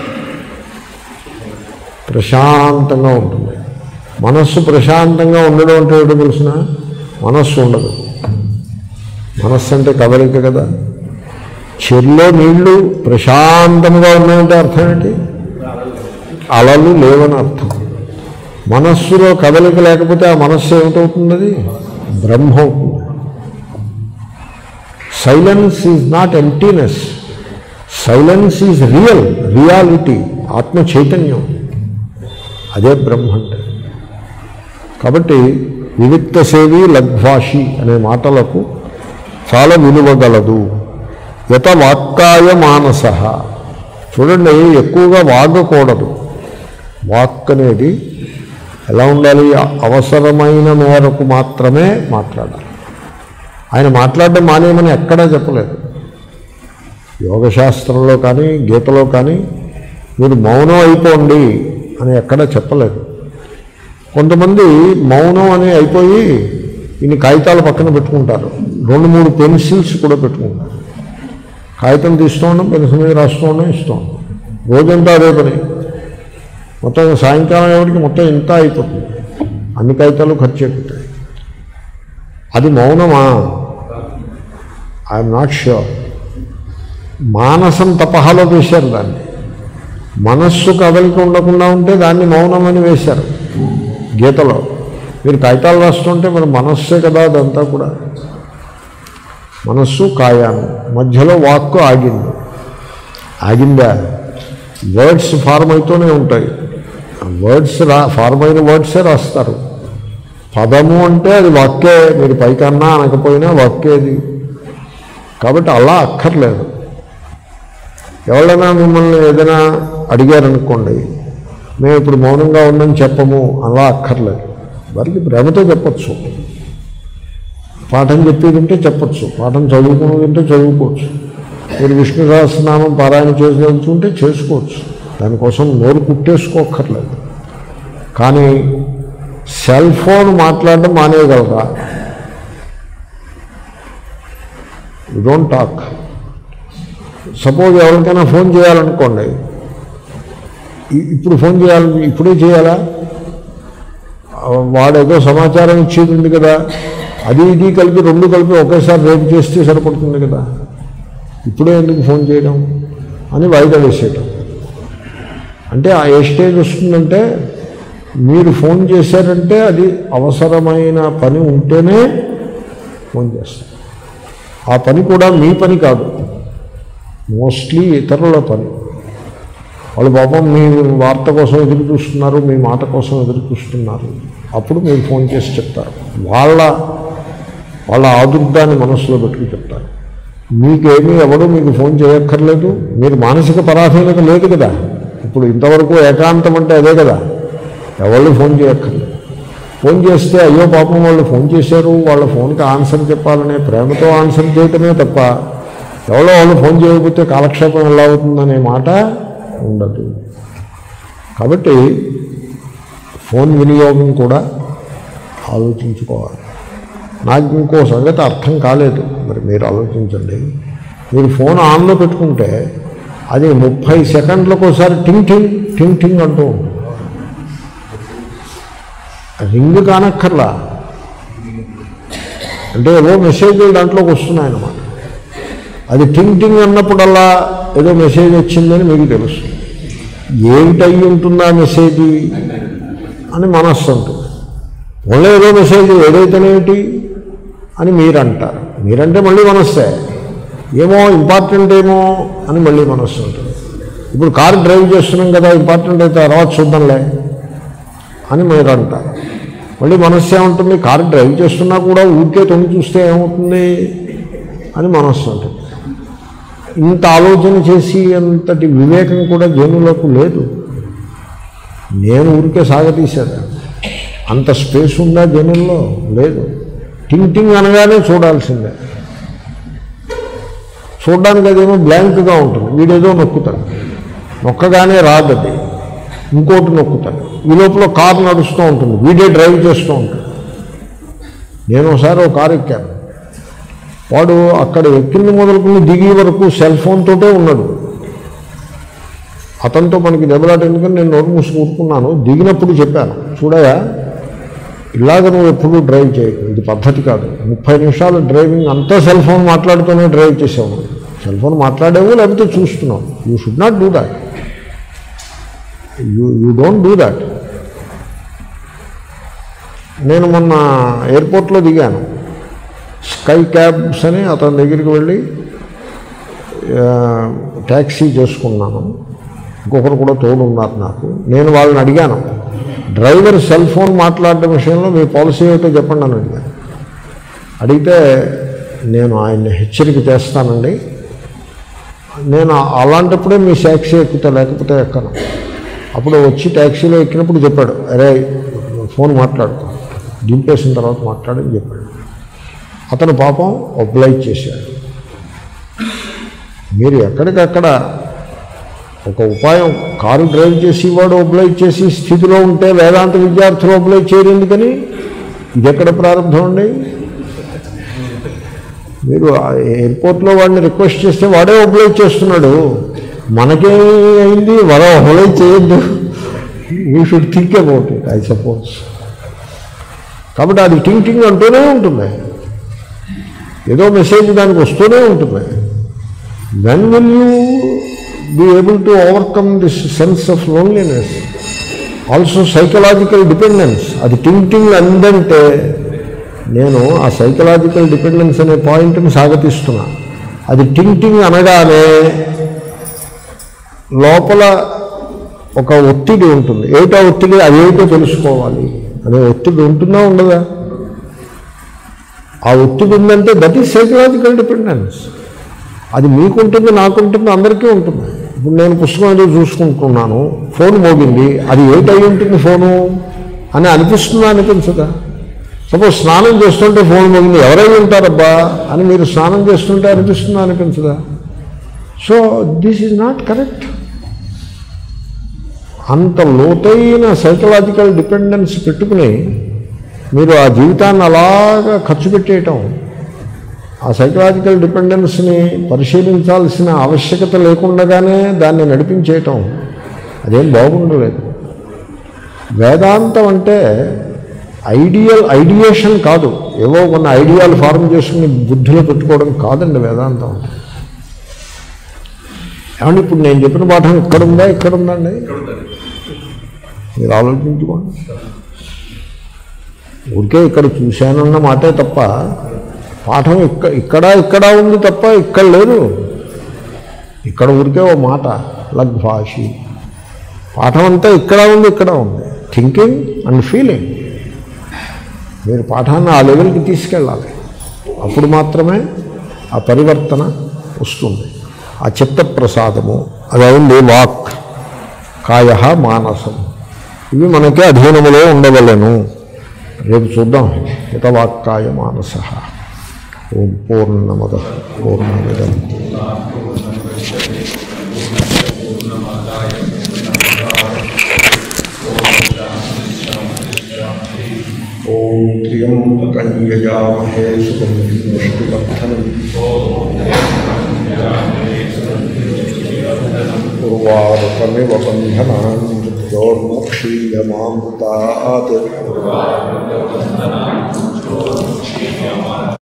S1: ప్రశాంతంగా ఉంటుంది మనస్సు ప్రశాంతంగా ఉండడం అంటే ఏంటో తెలిసిన మనస్సు ఉండదు మనస్సు అంటే కదలిక కదా చెరులో నీళ్లు ప్రశాంతంగా ఉన్నాయంటే అర్థం ఏంటి అలలు లేవని అర్థం మనస్సులో కదలిక లేకపోతే ఆ మనస్సు ఏమిటవుతుంది అది బ్రహ్మ అవుతుంది silence is not emptiness silence is real reality ఆత్మ చైతన్యం అదే బ్రహ్మ అంటే కాబట్టి వివిక్త సేవి లగ్భాషి అనే మాటలకు చాలా విలువ గలదు యత వాక్కాయ మానస చూడండి ఎక్కువగా వాగకూడదు వాక్ అనేది ఎలా ఉండాలి అవసరమైన మేరకు మాత్రమే మాట్లాడాలి ఆయన మాట్లాడడం మానేయమని ఎక్కడా చెప్పలేదు యోగశాస్త్రంలో కానీ గీతలో కానీ మీరు మౌనం అయిపోండి అని ఎక్కడా చెప్పలేదు కొంతమంది మౌనం అని అయిపోయి ఇన్ని కాగితాలు పక్కన పెట్టుకుంటారు రెండు మూడు పెన్సిల్స్ కూడా పెట్టుకుంటారు కాగితం తీస్తూ ఉండడం పెన్సిల్ మీద రాస్తూ ఉండడం ఇష్టం రోజంతా అదే పని మొత్తం సాయంకాలం ఎవరికి మొత్తం ఇంత అయిపోతుంది అన్ని కాగితాలు ఖర్చు అయిపోతాయి అది మౌనమా ఐఎమ్ నాట్ ష్యూర్ మానసం తపహలో వేశారు దాన్ని మనస్సు కదలిక ఉండకుండా ఉంటే దాన్ని మౌనం అని వేశారు గీతలో మీరు కాగితాలు రాస్తుంటే మరి మనస్సే కదా అదంతా కూడా మనస్సు కాయాను మధ్యలో వాక్కు ఆగింది ఆగిందా వర్డ్స్ ఫార్మ్ అవుతూనే ఉంటాయి వర్డ్స్ రా ఫార్మ్ అయిన వర్డ్సే రాస్తారు పదము అంటే అది వాక్యే మీరు పైకన్నా అనకపోయినా వాక్యేది కాబట్టి అలా అక్కర్లేదు ఎవరైనా మిమ్మల్ని ఏదైనా అడిగారనుకోండి మేము ఇప్పుడు మౌనంగా ఉందని చెప్పము అలా అక్కర్లేదు వారికి ప్రేమతో చెప్పచ్చు పాఠం చెప్పేది ఉంటే చెప్పచ్చు పాఠం చదువుకునేది ఉంటే చదువుకోవచ్చు మీరు విష్ణు సహస్రనామం పారాయణ చేసేంచుంటే చేసుకోవచ్చు దానికోసం నోరు కుట్టేసుకోక్కర్లేదు కానీ సెల్ ఫోన్ మాట్లాడడం మానేయగలరా యు డోంట్ టాక్ సపోజ్ ఎవరికైనా ఫోన్ చేయాలనుకోండి ఇ- ఇప్పుడు ఫోన్ చేయాలని ఇప్పుడే చేయాలా వాడేదో సమాచారం ఇచ్చేది ఉంది కదా అది ఇది కలిపి రెండు కలిపి ఒకేసారి రేపు చేస్తే సరిపడుతుంది కదా ఇప్పుడే ఎందుకు ఫోన్ చేయడం అని వాయిదా వేసేయటం అంటే ఆ ఏ స్టేజ్ వస్తుందంటే మీరు ఫోన్ చేశారంటే అది అవసరమైన పని ఉంటేనే ఫోన్ చేస్తారు ఆ పని కూడా మీ పని కాదు మోస్ట్లీ ఇతరుల పని వాళ్ళు పాపం మీ వార్త కోసం ఎదురు చూస్తున్నారు మీ మాట కోసం ఎదురు చూస్తున్నారు అప్పుడు మీరు ఫోన్ చేసి చెప్తారు వాళ్ళ వాళ్ళ ఆదుర్దాన్ని మనసులో పెట్టుకుని చెప్తారు మీకేమీ ఎవడు మీకు ఫోన్ చేయక్కర్లేదు మీరు మానసిక పరాధీనత లేదు కదా ఇప్పుడు ఇంతవరకు ఏకాంతం అంటే అదే కదా ఎవళ్ళు ఫోన్ చేయక్కర్లేదు ఫోన్ చేస్తే అయ్యో పాపం వాళ్ళు ఫోన్ చేశారు వాళ్ళ ఫోన్కి ఆన్సర్ చెప్పాలనే ప్రేమతో ఆన్సర్ చేయటమే తప్ప ఎవరో వాళ్ళు ఫోన్ చేయకపోతే కాలక్షేపం ఎలా అవుతుందనే మాట ఉండదు కాబట్టి ఫోన్ వినియోగం కూడా ఆలోచించుకోవాలి నాకు ఇంకో సంగతి అర్థం కాలేదు మరి మీరు ఆలోచించండి మీరు ఫోన్ ఆన్లో పెట్టుకుంటే అది ముప్పై సెకండ్లకు ఒకసారి టింగ్ టింగ్ టింగ్ టింగ్ అంటూ ఉంటుంది రింగ్ కానక్కర్లా అంటే ఏదో మెసేజ్లు దాంట్లోకి వస్తున్నాయన్నమాట అది టింగ్ టింగ్ అన్నప్పుడల్లా ఏదో మెసేజ్ వచ్చిందని మీకు తెలుస్తుంది ఏమిటయి ఉంటుందా మెసేజ్ అని మనస్సు అంటుంది మళ్ళీ ఏదో మెసేజ్ ఏదైతేనేమిటి అని మీరు అంటారు మీరంటే మళ్ళీ మనస్సే ఏమో ఇంపార్టెంట్ ఏమో అని మళ్ళీ మనస్సు ఉంటుంది ఇప్పుడు కారు డ్రైవ్ చేస్తున్నాం కదా ఇంపార్టెంట్ అయితే తర్వాత చూద్దాంలే అని మీరు అంటారు మళ్ళీ మనస్సు ఏముంటుంది కారు డ్రైవ్ చేస్తున్నా కూడా ఊరికే తొంగి చూస్తే ఏమవుతుంది అని మనస్సు ఉంటుంది ఇంత ఆలోచన చేసి అంతటి వివేకం కూడా జనులకు లేదు నేను ఊరికే సాగతీశాను అంత స్పేస్ ఉందా జనుల్లో లేదు టింగ్ టింగ్ అనగానే చూడాల్సిందే చూడడానికి అదేమో బ్లాంక్గా ఉంటుంది వీడేదో నొక్కుతాడు నొక్కగానే రాదు అది ఇంకోటి నొక్కుతాడు ఈ లోపల కారు నడుస్తూ ఉంటుంది వీడే డ్రైవ్ చేస్తూ ఉంటాడు నేను ఒకసారి ఒక కారు ఎక్కాను వాడు అక్కడ ఎక్కింది మొదలుకుని దిగి వరకు సెల్ ఫోన్ తోటే ఉన్నాడు అతనితో మనకి దెబ్బలాట ఎందుకని నేను నోరు మూసి కూరుకున్నాను దిగినప్పుడు చెప్పాను చూడయా ఇలాగ నువ్వు ఎప్పుడు డ్రైవ్ చేయకు ఇది పద్ధతి కాదు ముప్పై నిమిషాలు డ్రైవింగ్ అంతా సెల్ ఫోన్ మాట్లాడుతూనే డ్రైవ్ చేసావు సెల్ ఫోన్ మాట్లాడేవు లేకపోతే చూస్తున్నావు you should not do that you you don't do that నేను మొన్న ఎయిర్పోర్ట్లో దిగాను స్కై క్యాబ్స్ అని అతని దగ్గరికి వెళ్ళి ఆ, ట్యాక్సీ చేసుకున్నాను ఇంకొకరు కూడా తోడు ఉన్నారు నాకు నేను వాళ్ళని అడిగాను డ్రైవర్ సెల్ ఫోన్ మాట్లాడడం విషయంలో మీ పాలసీ ఏమిటో చెప్పండి అని అడిగాను అడిగితే నేను ఆయన్ని హెచ్చరిక చేస్తానండి నేను అలాంటప్పుడే మీ ట్యాక్సీ ఎక్కుతా లేకపోతే ఎక్కను అప్పుడు వచ్చి ట్యాక్సీలో ఎక్కినప్పుడు చెప్పాడు అరే ఫోన్ మాట్లాడుకో దింపేసిన తర్వాత మాట్లాడని చెప్పాడు అతను పాపం ఒబ్లైజ్ చేశాడు మీరు ఎక్కడికక్కడ ఒక ఉపాయం కారు డ్రైవ్ చేసి వాడు ఒబ్లైజ్ చేసి స్థితిలో ఉంటే వేదాంత విద్యార్థులు ఒబ్లైజ్ చేయరు ఎందుకని ఇది ఎక్కడ ప్రారంభం అండి మీరు ఆ ఎయిర్పోర్ట్లో వాడిని రిక్వెస్ట్ చేస్తే వాడే ఒబ్లైజ్ చేస్తున్నాడు మనకే అయింది వరం ఒబ్లైజ్ చేయొద్దు you should think about it I suppose కాబట్టి అది టింగ్ టింగ్ అంటూనే ఉంటుంది ఏదో మెసేజ్ దానికి వస్తూనే ఉంటుంది when will you be able to overcome this sense of loneliness also psychological dependence అది టింగ్ టింగ్ అందంటే నేను ఆ సైకలాజికల్ డిపెండెన్స్ అనే పాయింట్ని సాగతీస్తున్నా అది టింగ్ టింగ్ అనగానే లోపల ఒక ఒత్తిడి ఉంటుంది ఏమిటో ఒత్తిడి అదేమిటో తెలుసుకోవాలి అనే ఒత్తిడి ఉంటుందా ఉండదా ఆ ఒత్తిడి ఉందంటే దట్ ఈస్ సైకలాజికల్ డిపెండెన్స్ అది మీకుంటుంది నాకుంటుంది అందరికీ ఉంటుంది ఇప్పుడు నేను పుస్తకం ఏదో చూసుకుంటున్నాను ఫోన్ మోగింది అది ఏటై ఉంటుంది ఫోను అని అనిపిస్తుందా అనిపించదా సపోజ్ స్నానం చేస్తుంటే ఫోన్ మోగింది ఎవరై ఉంటారబ్బా అని మీరు స్నానం చేస్తుంటే అనిపిస్తుందా అనిపించదా so this is not correct అంత లోతైన సైకలాజికల్ డిపెండెన్స్ పెట్టుకుని మీరు ఆ జీవితాన్ని అలాగా ఖర్చు పెట్టేయటం ఆ సైకలాజికల్ డిపెండెన్స్ని పరిశీలించాల్సిన ఆవశ్యకత లేకుండానే దాన్ని నడిపించేయటం అదేం బాగుండలేదు వేదాంతం అంటే ఐడియల్ ఐడియేషన్ కాదు ఏవో కొన్ని ఐడియాలు ఫార్మ్ చేసుకుని బుద్ధిలో పెట్టుకోవడం కాదండి వేదాంతం ఏమంటే ఇప్పుడు నేను చెప్పిన పాఠం ఇక్కడ ఉందా ఇక్కడ ఉందండి మీరు ఆలోచించుకోండి ఊరికే ఇక్కడ చూశానన్న మాటే తప్ప పాఠం ఇక్కడ ఇక్కడ ఇక్కడ ఉంది తప్ప ఇక్కడ లేదు ఇక్కడ ఊరికే ఓ మాట లగ్భాషి పాఠం అంతా ఇక్కడ ఉంది ఇక్కడ ఉంది థింకింగ్ అండ్ ఫీలింగ్ మీరు పాఠాన్ని ఆ లెవెల్కి తీసుకెళ్ళాలి అప్పుడు మాత్రమే ఆ పరివర్తన వస్తుంది ఆ చిత్త ప్రసాదము అది అయింది వాక్ కాయ మానసం ఇవి మనకి అధీనములో ఉండవలను రేపు చూద్దాం ఇత వాక్కాయ మానస ఓం పూర్ణమద పూర్ణమిదం ఓం త్ర్యంబకం యజామహే సుగం విష్ణువర్ధనం ఉర్వారుకమివ బంధనాన్ మృత్యోర్ముక్షీయమామృతాత్